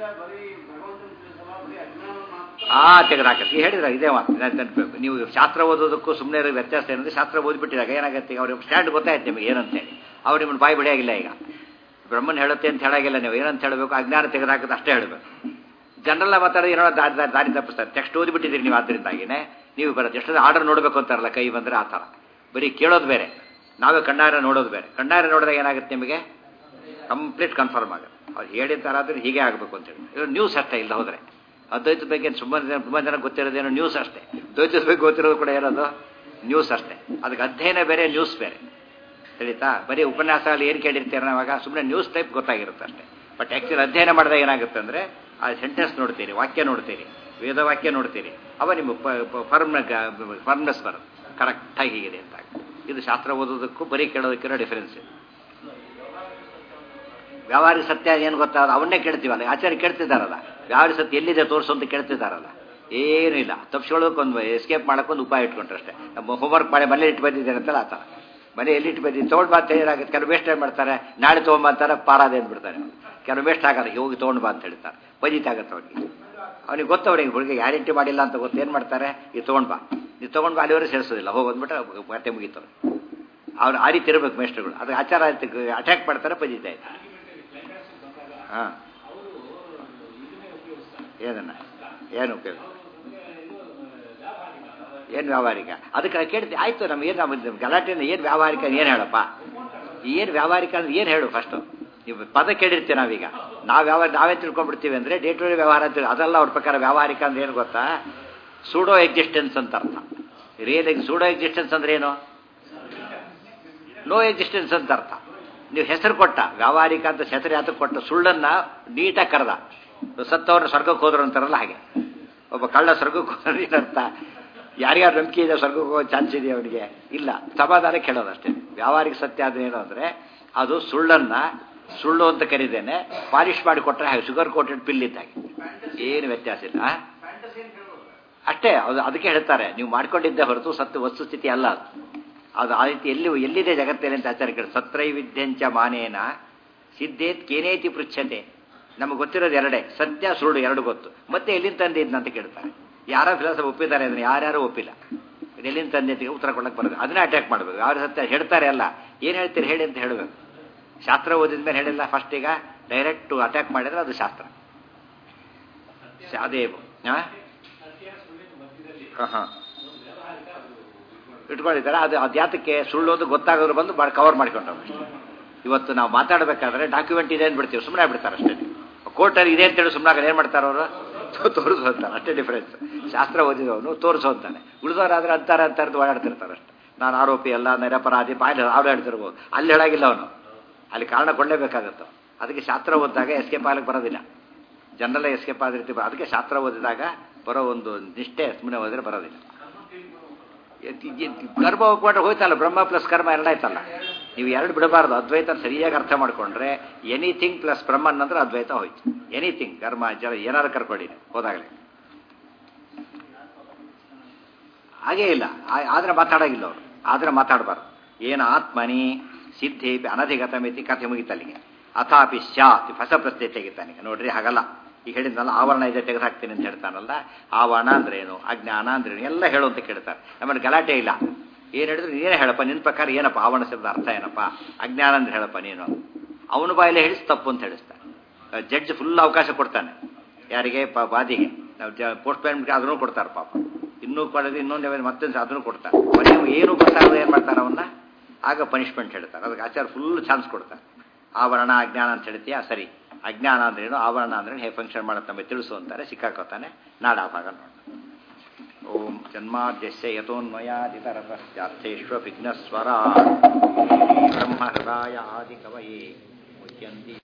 ಆ ತೆಗೆದಾಕತ್ತೆ ಹೇಳಿದ್ರೆ ಇದೇ ಮಾತು ನೆನಪಬೇಕು ನೀವು ಶಾಸ್ತ್ರ ಓದೋದಕ್ಕೂ ಸುಮ್ಮನೆ ಇರೋ ವ್ಯತ್ಯಾಸ ಏನಂದ್ರೆ ಶಾಸ್ತ್ರ ಓದಿಬಿಟ್ಟಿದಾಗ ಏನಾಗುತ್ತೆ ಈಗ ಅವ್ರಿಗೆ ಸ್ಟ್ಯಾಂಡ್ ಗೊತ್ತಾಯ್ತು ನಿಮಗೆ ಏನಂತೇಳಿ ಅವ್ರು ನಿಮ್ಮನ್ನು ಬಾಯಿ ಬಿಡಿಯಾಗಿಲ್ಲ ಈಗ ಬ್ರಹ್ಮನ್ ಹೇಳುತ್ತೆ ಅಂತ ಹೇಳಾಗಿಲ್ಲ ನೀವು ಏನಂತ ಹೇಳಬೇಕು ಅಜ್ಞಾನ ತೆಗೆದಾಕತ್ತೆ ಅಷ್ಟೇ ಹೇಳಬೇಕು ಜನರಲ್ಲ ಮಾತಾಡೋದು ಏನೋ ದಾರಿ ದಾರಿ ದಾರಿ ತಪ್ಪಿಸ್ತಾರೆ ಟೆಕ್ಸ್ಟ್ ಓದಿಬಿಟ್ಟಿದ್ದೀರಿ ನೀವು ಆದ್ದರಿಂದಾಗಿನೇ ನೀವು ಬರೋದು ಎಷ್ಟು ಆರ್ಡರ್ ನೋಡಬೇಕು ಅಂತಾರಲ್ಲ ಕೈ ಬಂದರೆ ಆ ಥರ ಬರೀ ಕೇಳೋದು ಬೇರೆ ನಾವೇ ಕಣ್ಣಾರೆ ನೋಡೋದು ಬೇರೆ ಕಣ್ಣಾರೆ ನೋಡಿದಾಗ ಏನಾಗುತ್ತೆ ನಿಮಗೆ ಕಂಪ್ಲೀಟ್ ಕನ್ಫರ್ಮ್ ಆಗುತ್ತೆ ಅವ್ರು ಹೇಳಿದ್ದಾರಾದ್ರೆ ಹೀಗೆ ಆಗಬೇಕು ಅಂತೇಳಿ ಇದು ನ್ಯೂಸ್ ಅಷ್ಟೇ ಇಲ್ಲ ಹೋದರೆ ಅದ್ವೈತದ ಬಗ್ಗೆ ಸುಮಾರು ಜನ ತುಂಬ ಜನ ಗೊತ್ತಿರೋದೇನೋ ನ್ಯೂಸ್ ಅಷ್ಟೇ ದ್ವೈತದ ಬಗ್ಗೆ ಗೊತ್ತಿರೋದು ಕೂಡ ಏನದು ನ್ಯೂಸ್ ಅಷ್ಟೇ ಅದಕ್ಕೆ ಅಧ್ಯಯನ ಬೇರೆ ನ್ಯೂಸ್ ಬೇರೆ ತಿಳಿತಾ ಬರೀ ಉಪನ್ಯಾಸಗಳಲ್ಲಿ ಏನು ಕೇಳಿರ್ತೀರ ನಾವಾಗ ಸುಮ್ಮನೆ ನ್ಯೂಸ್ ಟೈಪ್ ಗೊತ್ತಾಗಿರುತ್ತೆ ಅಷ್ಟೇ ಬಟ್ ಆ್ಯಕ್ಚುಲಿ ಅಧ್ಯಯನ ಮಾಡಿದಾಗ ಏನಾಗುತ್ತೆ ಅಂದರೆ ಆ ಸೆಂಟೆನ್ಸ್ ನೋಡ್ತೀರಿ ವಾಕ್ಯ ನೋಡ್ತೀರಿ ವೇದವಾಕ್ಯ ನೋಡ್ತೀರಿ ಅವ ನಿಮ್ಮ ಫರ್ಮ್ ಫರ್ಮ್ನೆಸ್ ಬರುತ್ತೆ ಕರೆಕ್ಟಾಗಿ ಹೀಗಿದೆ ಅಂತ ಇದು ಶಾಸ್ತ್ರ ಓದೋದಕ್ಕೂ ಬರೀ ಕೇಳೋದಕ್ಕಿರೋ ಡಿಫರೆನ್ಸ್ ಇದೆ ವ್ಯಾವಹಾರಿಕ ಸತ್ಯ ಏನು ಗೊತ್ತಾ ಅವನ್ನೇ ಕೇಳ್ತೀವಲ್ಲ ಆಚಾರ್ಯ ಕೇಳ್ತಿದ್ದಾರಲ್ಲ ವ್ಯಾವಹಾರಿಕ ಸತ್ಯ ಎಲ್ಲಿದೆ ತೋರಿಸು ಅಂತ ಕೇಳ್ತಿದ್ದಾರಲ್ಲ ಏನೂ ಇಲ್ಲ ತಪ್ಪಿಸ್ಕೊಳ್ಳೋಕೆ ಎಸ್ಕೇಪ್ ಮಾಡೋಕ್ಕೊಂದು ಉಪಾಯ ಇಟ್ಕೊಂಡ್ರೆ ಅಷ್ಟೇ ನಮ್ಮ ಹೋಮ್ವರ್ಕ್ ಮಾಡಿ ಮನೇಲಿ ಇಟ್ಟು ಬಂದಿದ್ದೇನೆ ಅಂತಲ್ಲ ಆತ ಮನೆ ಎಲ್ಲಿ ಇಟ್ಟು ಬಂದಿದ್ದು ತೊಗೊಂಡು ಬಾ ತಯಾರಾಗುತ್ತೆ ಕೆಲವು ವೇಸ್ಟ್ ಏನು ಮಾಡ್ತಾರೆ ನಾಳೆ ತೊಗೊಂಬಂತಾರೆ ಪಾರಾದೆ ಅಂದ್ಬಿಡ್ತಾನೆ ಕೆಲವು ವೇಸ್ಟ್ ಆಗಲ್ಲ ಹೋಗಿ ತೊಗೊಂಡು ಬಾ ಅಂತ ಹೇಳ್ತಾರೆ ಬಜಿತಾಗತ್ತೆ ಅವನಿಗೆ ಅವನಿಗೆ ಗೊತ್ತವನಿಗೆ ಹುಡುಗ ಗ್ಯಾರಂಟಿ ಮಾಡಿಲ್ಲ ಅಂತ ಗೊತ್ತು ಏನು ಮಾಡ್ತಾರೆ ಇದು ತೊಗೊಂಡು ಬಾ ನೀವು ತೊಗೊಂಡು ಬಾ ಅಲ್ಲಿವರೆಗೆ ಸೇರಿಸೋದಿಲ್ಲ ಹೋಗಿ ಬಂದ್ಬಿಟ್ರೆ ಮತ್ತೆ ಮುಗೀತು ಅವ್ರು ಆ ರೀತಿ ಇರಬೇಕು ಮೇಸ್ಟ್ರುಗಳು ಅದು ಆಚಾರ ಅಟ್ಯಾಕ್ ಮಾಡ್ತಾರೆ ಪಜಿತಾ ಇದ್ದಾರೆ ಹಾಂ ಏನನ್ನ ಏನು ಉಪಯೋಗ ಏನು ವ್ಯಾವಹಾರಿಕ ಅದಕ್ಕೆ ಕೇಳ್ತಿ ಆಯ್ತು ನಮ್ಗೆ ಏನು ನಮ್ಮ ಗಲಾಟೆಯಿಂದ ಏನು ವ್ಯಾವಹಾರಿಕ ಏನು ಹೇಳಪ್ಪ ಏನು ವ್ಯಾವಹಾರಿಕ ಅಂದ್ರೆ ಏನು ಹೇಳು ಫಸ್ಟು ನೀವು ಪದ ಕೇಳಿರ್ತೀವಿ ನಾವೀಗ ನಾವು ಯಾವ ನಾವೇ ತಿಳ್ಕೊಂಡ್ಬಿಡ್ತೀವಿ ಅಂದರೆ ಡೇ ಟು ಡೇ ವ್ಯವಹಾರ ಅಂತ ಅದೆಲ್ಲ ಅವ್ರ ಪ್ರಕಾರ ವ್ಯಾವಹಾರಿಕ ಅಂದ್ರೆ ಏನು ಗೊತ್ತಾ ಸೂಡೋ ಎಕ್ಸಿಸ್ಟೆನ್ಸ್ ಅಂತ ಅರ್ಥ ರಿಯಲ್ ಎಗ್ ಸೂಡೋ ಎಕ್ಸಿಸ್ಟೆನ್ಸ್ ಅಂದ್ರೆ ಏನು ನೋ ಎಕ್ಸಿಸ್ಟೆನ್ಸ್ ಅಂತ ಅರ್ಥ ನೀವು ಹೆಸರು ಕೊಟ್ಟ ವ್ಯಾವಹಾರಿಕ ಅಂತ ಹೆಸರು ಯಾತಕ್ಕೆ ಕೊಟ್ಟ ಸುಳ್ಳನ್ನ ನೀಟಾಗಿ ಕರೆದ ಸತ್ತವ್ರನ್ನ ಸ್ವರ್ಗಕ್ಕೆ ಹೋದ್ರು ಅಂತಾರಲ್ಲ ಹಾಗೆ ಒಬ್ಬ ಕಳ್ಳ ಸ್ವರ್ಗಕ್ಕೆ ಹೋದ್ರೆ ಏನರ್ಥ ಯಾರ್ಯಾರು ನಂಬಿಕೆ ಇದೆ ಸ್ವರ್ಗಕ್ಕೆ ಹೋಗೋ ಚಾನ್ಸ್ ಇದೆ ಅವನಿಗೆ ಇಲ್ಲ ಸಮಾಧಾನ ಕೇಳೋದು ಅಷ್ಟೇ ವ್ಯಾವಹಾರಿಕ ಸತ್ಯ ಅದು ಏನು ಅಂದರೆ ಅದು ಸುಳ್ಳನ್ನ ಸುಳ್ಳು ಅಂತ ಕರೀದೇನೆ ಪಾಲಿಶ್ ಮಾಡಿ ಕೊಟ್ಟರೆ ಹಾಗೆ ಶುಗರ್ ಕೋಟೆಡ್ ಪಿಲ್ ಇದ್ದಾಗೆ ಏನು ವ್ಯತ್ಯಾಸ ಇಲ್ಲ ಅಷ್ಟೇ ಅದು ಅದಕ್ಕೆ ಹೇಳ್ತಾರೆ ನೀವು ಮಾಡ್ಕೊಂಡಿದ್ದೆ ಹೊರತು ಸತ್ತು ವಸ್ತುಸ್ಥಿತಿ ಅಲ್ಲ ಅದು ಅದು ಆ ರೀತಿ ಎಲ್ಲಿ ಎಲ್ಲಿದೆ ಜಗತ್ತಲ್ಲಿ ಅಂತ ಆಚಾರ್ಯ ಕೇಳಿ ಸತ್ರೈವಿದ್ಯಂಚ ಮಾನೇನ ಸಿದ್ಧೇತ್ ಕೇನೇತಿ ಪೃಚ್ಛತೆ ನಮಗೆ ಗೊತ್ತಿರೋದು ಎರಡೇ ಸತ್ಯ ಸುಳ್ಳು ಎರಡು ಗೊತ್ತು ಮತ್ತೆ ಎಲ್ಲಿಂದ ತಂದಿದ್ನ ಅಂತ ಕೇಳ್ತಾರೆ ಯಾರೋ ಫಿಲಾಸಫಿ ಒಪ್ಪಿದ್ದಾರೆ ಅದನ್ನು ಯಾರ್ಯಾರು ಒಪ್ಪಿಲ್ಲ ಎಲ್ಲಿಂದ ತಂದೆ ಉತ್ತರ ಕೊಡಕ್ಕೆ ಬರೋದು ಅದನ್ನೇ ಅಟ್ಯಾಕ್ ಮಾಡಬೇಕು ಯಾರು ಸತ್ಯ ಹೇಳ್ತಾರೆ ಅಲ್ಲ ಏನು ಹೇಳ್ತೀರಿ ಹೇಳಿ ಅಂತ ಹೇಳಬೇಕು ಶಾಸ್ತ್ರ ಓದಿದ ಮೇಲೆ ಹೇಳಿಲ್ಲ ಫಸ್ಟ್ ಈಗ ಡೈರೆಕ್ಟ್ ಅಟ್ಯಾಕ್ ಮಾಡಿದ್ರೆ ಅದು ಶಾಸ್ತ್ರ ಅದೇ ಹಾಂ ಹಾಂ ಇಟ್ಕೊಂಡಿದ್ದಾರೆ ಅದು ಅದು ಯಾತಕ್ಕೆ ಸುಳ್ಳು ಅಂತ ಗೊತ್ತಾಗೋರು ಬಂದು ಕವರ್ ಮಾಡ್ಕೊಂಡವ್ರು ಇವತ್ತು ನಾವು ಮಾತಾಡಬೇಕಾದ್ರೆ ಡಾಕ್ಯುಮೆಂಟ್ ಇದೆ ಅಂದ್ಬಿಡ್ತೀವಿ ಸುಮ್ಮನೆ ಆಗ್ಬಿಡ್ತಾರೆ ಅಷ್ಟೇ ಕೋರ್ಟಲ್ಲಿ ಇದೆ ಅಂತೇಳಿ ಸುಮ್ಮನೆ ಏನು ಮಾಡ್ತಾರೆ ಅವರು ತೋರಿಸು ಅಂತಾರೆ ಅಷ್ಟೇ ಡಿಫ್ರೆನ್ಸ್ ಶಾಸ್ತ್ರ ಓದಿದವನು ತೋರಿಸು ಅಂತಾನೆ ಉಳಿದವರಾದ್ರೆ ಅಂತಾರೆ ಅಂತಾರದು ಓಡಾಡ್ತಿರ್ತಾರೆ ಅಷ್ಟೇ ನಾನು ಆರೋಪಿ ಅಲ್ಲ ನಿರಪರಾಧಿ ಬಾಯಿ ಅವ್ರು ಹೇಳ್ತಿರ್ಬೋದು ಅಲ್ಲಿ ಹೇಳಾಗಿಲ್ಲ ಅವನು ಅಲ್ಲಿ ಕಾರಣ ಕೊಳ್ಳೇಬೇಕಾಗತ್ತೆ ಅದಕ್ಕೆ ಶಾಸ್ತ್ರ ಓದಿದಾಗ ಎಸ್ಕೇಪ್ ಆಗ್ಲಿಕ್ಕೆ ಬರೋದಿಲ್ಲ ಜನರಲ್ಲೇ ಎಸ್ಕೇಪ್ ಆದ ರೀತಿ ಅದಕ್ಕೆ ಶಾಸ್ತ್ರ ಓದಿದಾಗ ಬರೋ ಒಂದು ನಿಷ್ಠೆ ಸುಮ್ಮನೆ ಓದಿದ್ರೆ ಬರೋದಿಲ್ಲ ಕರ್ಮ ಹೋಗ್ಕೊಂಡ್ರೆ ಹೋಯ್ತಲ್ಲ ಬ್ರಹ್ಮ ಪ್ಲಸ್ ಕರ್ಮ ಎರಡಾಯ್ತಲ್ಲ ನೀವು ಎರಡು ಬಿಡಬಾರ್ದು ಅದ್ವೈತ ಸರಿಯಾಗಿ ಅರ್ಥ ಮಾಡ್ಕೊಂಡ್ರೆ ಎನಿಥಿಂಗ್ ಪ್ಲಸ್ ಬ್ರಹ್ಮನ್ ಅಂದ್ರೆ ಅದ್ವೈತ ಹೋಯ್ತು ಎನಿಥಿಂಗ್ ಕರ್ಮ ಜಲ ಏನಾರು ಕರ್ಕೊಳ್ಳಿ ಹೋದಾಗಲೇ ಹಾಗೇ ಇಲ್ಲ ಆದ್ರೆ ಮಾತಾಡೋಗಿಲ್ಲ ಅವರು ಆದ್ರೆ ಮಾತಾಡಬಾರ್ದು ಏನು ಆತ್ಮನಿ ಸಿದ್ಧೇಪಿ ಅನಧಿಗತ ಮಿತಿ ಕಥೆ ಮುಗಿತಲ್ಲಿಗೆ ಅಥಾಪಿ ಸ್ಯಾತ್ ಹೊಸ ಪ್ರಶ್ನೆ ತೆಗಿತಾನೆ ನೋಡ್ರಿ ಹಾಗಲ್ಲ ಈಗ ಹೇಳಿದ್ನಲ್ಲ ಆವರಣ ಇದೆ ತೆಗೆದುಹಾಕ್ತೀನಿ ಅಂತ ಹೇಳ್ತಾನಲ್ಲ ಆವರಣ ಅಂದ್ರೇನು ಅಜ್ಞಾನ ಅಂದ್ರೇನು ಎಲ್ಲ ಹೇಳು ಅಂತ ಕೇಳ್ತಾರೆ ನಮ್ಮಲ್ಲಿ ಗಲಾಟೆ ಇಲ್ಲ ಏನು ಹೇಳಿದ್ರು ನೀನೇ ಹೇಳಪ್ಪ ನಿನ್ನ ಪ್ರಕಾರ ಏನಪ್ಪ ಆವರಣ ಶಬ್ದ ಅರ್ಥ ಏನಪ್ಪ ಅಜ್ಞಾನ ಅಂದ್ರೆ ಹೇಳಪ್ಪ ನೀನು ಅವನ ಬಾಯಲ್ಲಿ ಹೇಳಿಸಿ ತಪ್ಪು ಅಂತ ಹೇಳಿಸ್ತಾನೆ ಜಡ್ಜ್ ಫುಲ್ ಅವಕಾಶ ಕೊಡ್ತಾನೆ ಯಾರಿಗೆ ಪ ಬಾದಿಗೆ ನಾವು ಜ ಪೋಸ್ಟ್ ಮ್ಯಾನ್ಗೆ ಅದನ್ನು ಕೊಡ್ತಾರೆ ಪಾಪ ಇನ್ನೂ ಕೊಡೋದು ಇನ್ನೊಂದು ಮತ್ತೊಂದು ಅದನ್ನು ಕೊಡ್ತಾರೆ ಕೊನೆಯು ಏನು ಗೊತ್ತಾಗದೆ ಏನು ಮಾಡ್ತಾರೆ ಅವನ್ನ ಆಗ ಪನಿಷ್ಮೆಂಟ್ ಹೇಳ್ತಾರೆ ಅದಕ್ಕೆ ಆಚಾರ ಫುಲ್ ಚಾನ್ಸ್ ಕೊಡ್ತಾರೆ ಆವರಣ ಅಜ್ಞಾನ ಅಂತ ಹೇಳ್ತೀಯಾ ಸರಿ ಅಜ್ಞಾನ ಅಂದ್ರೇನು ಆವರಣ ಅಂದ್ರೆ ಹೇಗೆ ಫಂಕ್ಷನ್ ಮಾಡುತ್ತೆ ನಮಗೆ ತಿಳಿಸು ಅಂತಾರೆ ಸಿಕ್ಕಾಕೋತಾನೆ ನಾಡ ಭಾಗ ನೋಡ ಓಂ ಜನ್ಮಾದ್ಯಸ್ಯ ಯಥೋನ್ಮಯಾದಿತರತಶ್ಚಾರ್ಥೇಶ್ವ ವಿಘ್ನಸ್ವರ ಬ್ರಹ್ಮ ಹೃದಯ ಆದಿ ಕವಯೇ ಮುಚ್ಯಂತಿ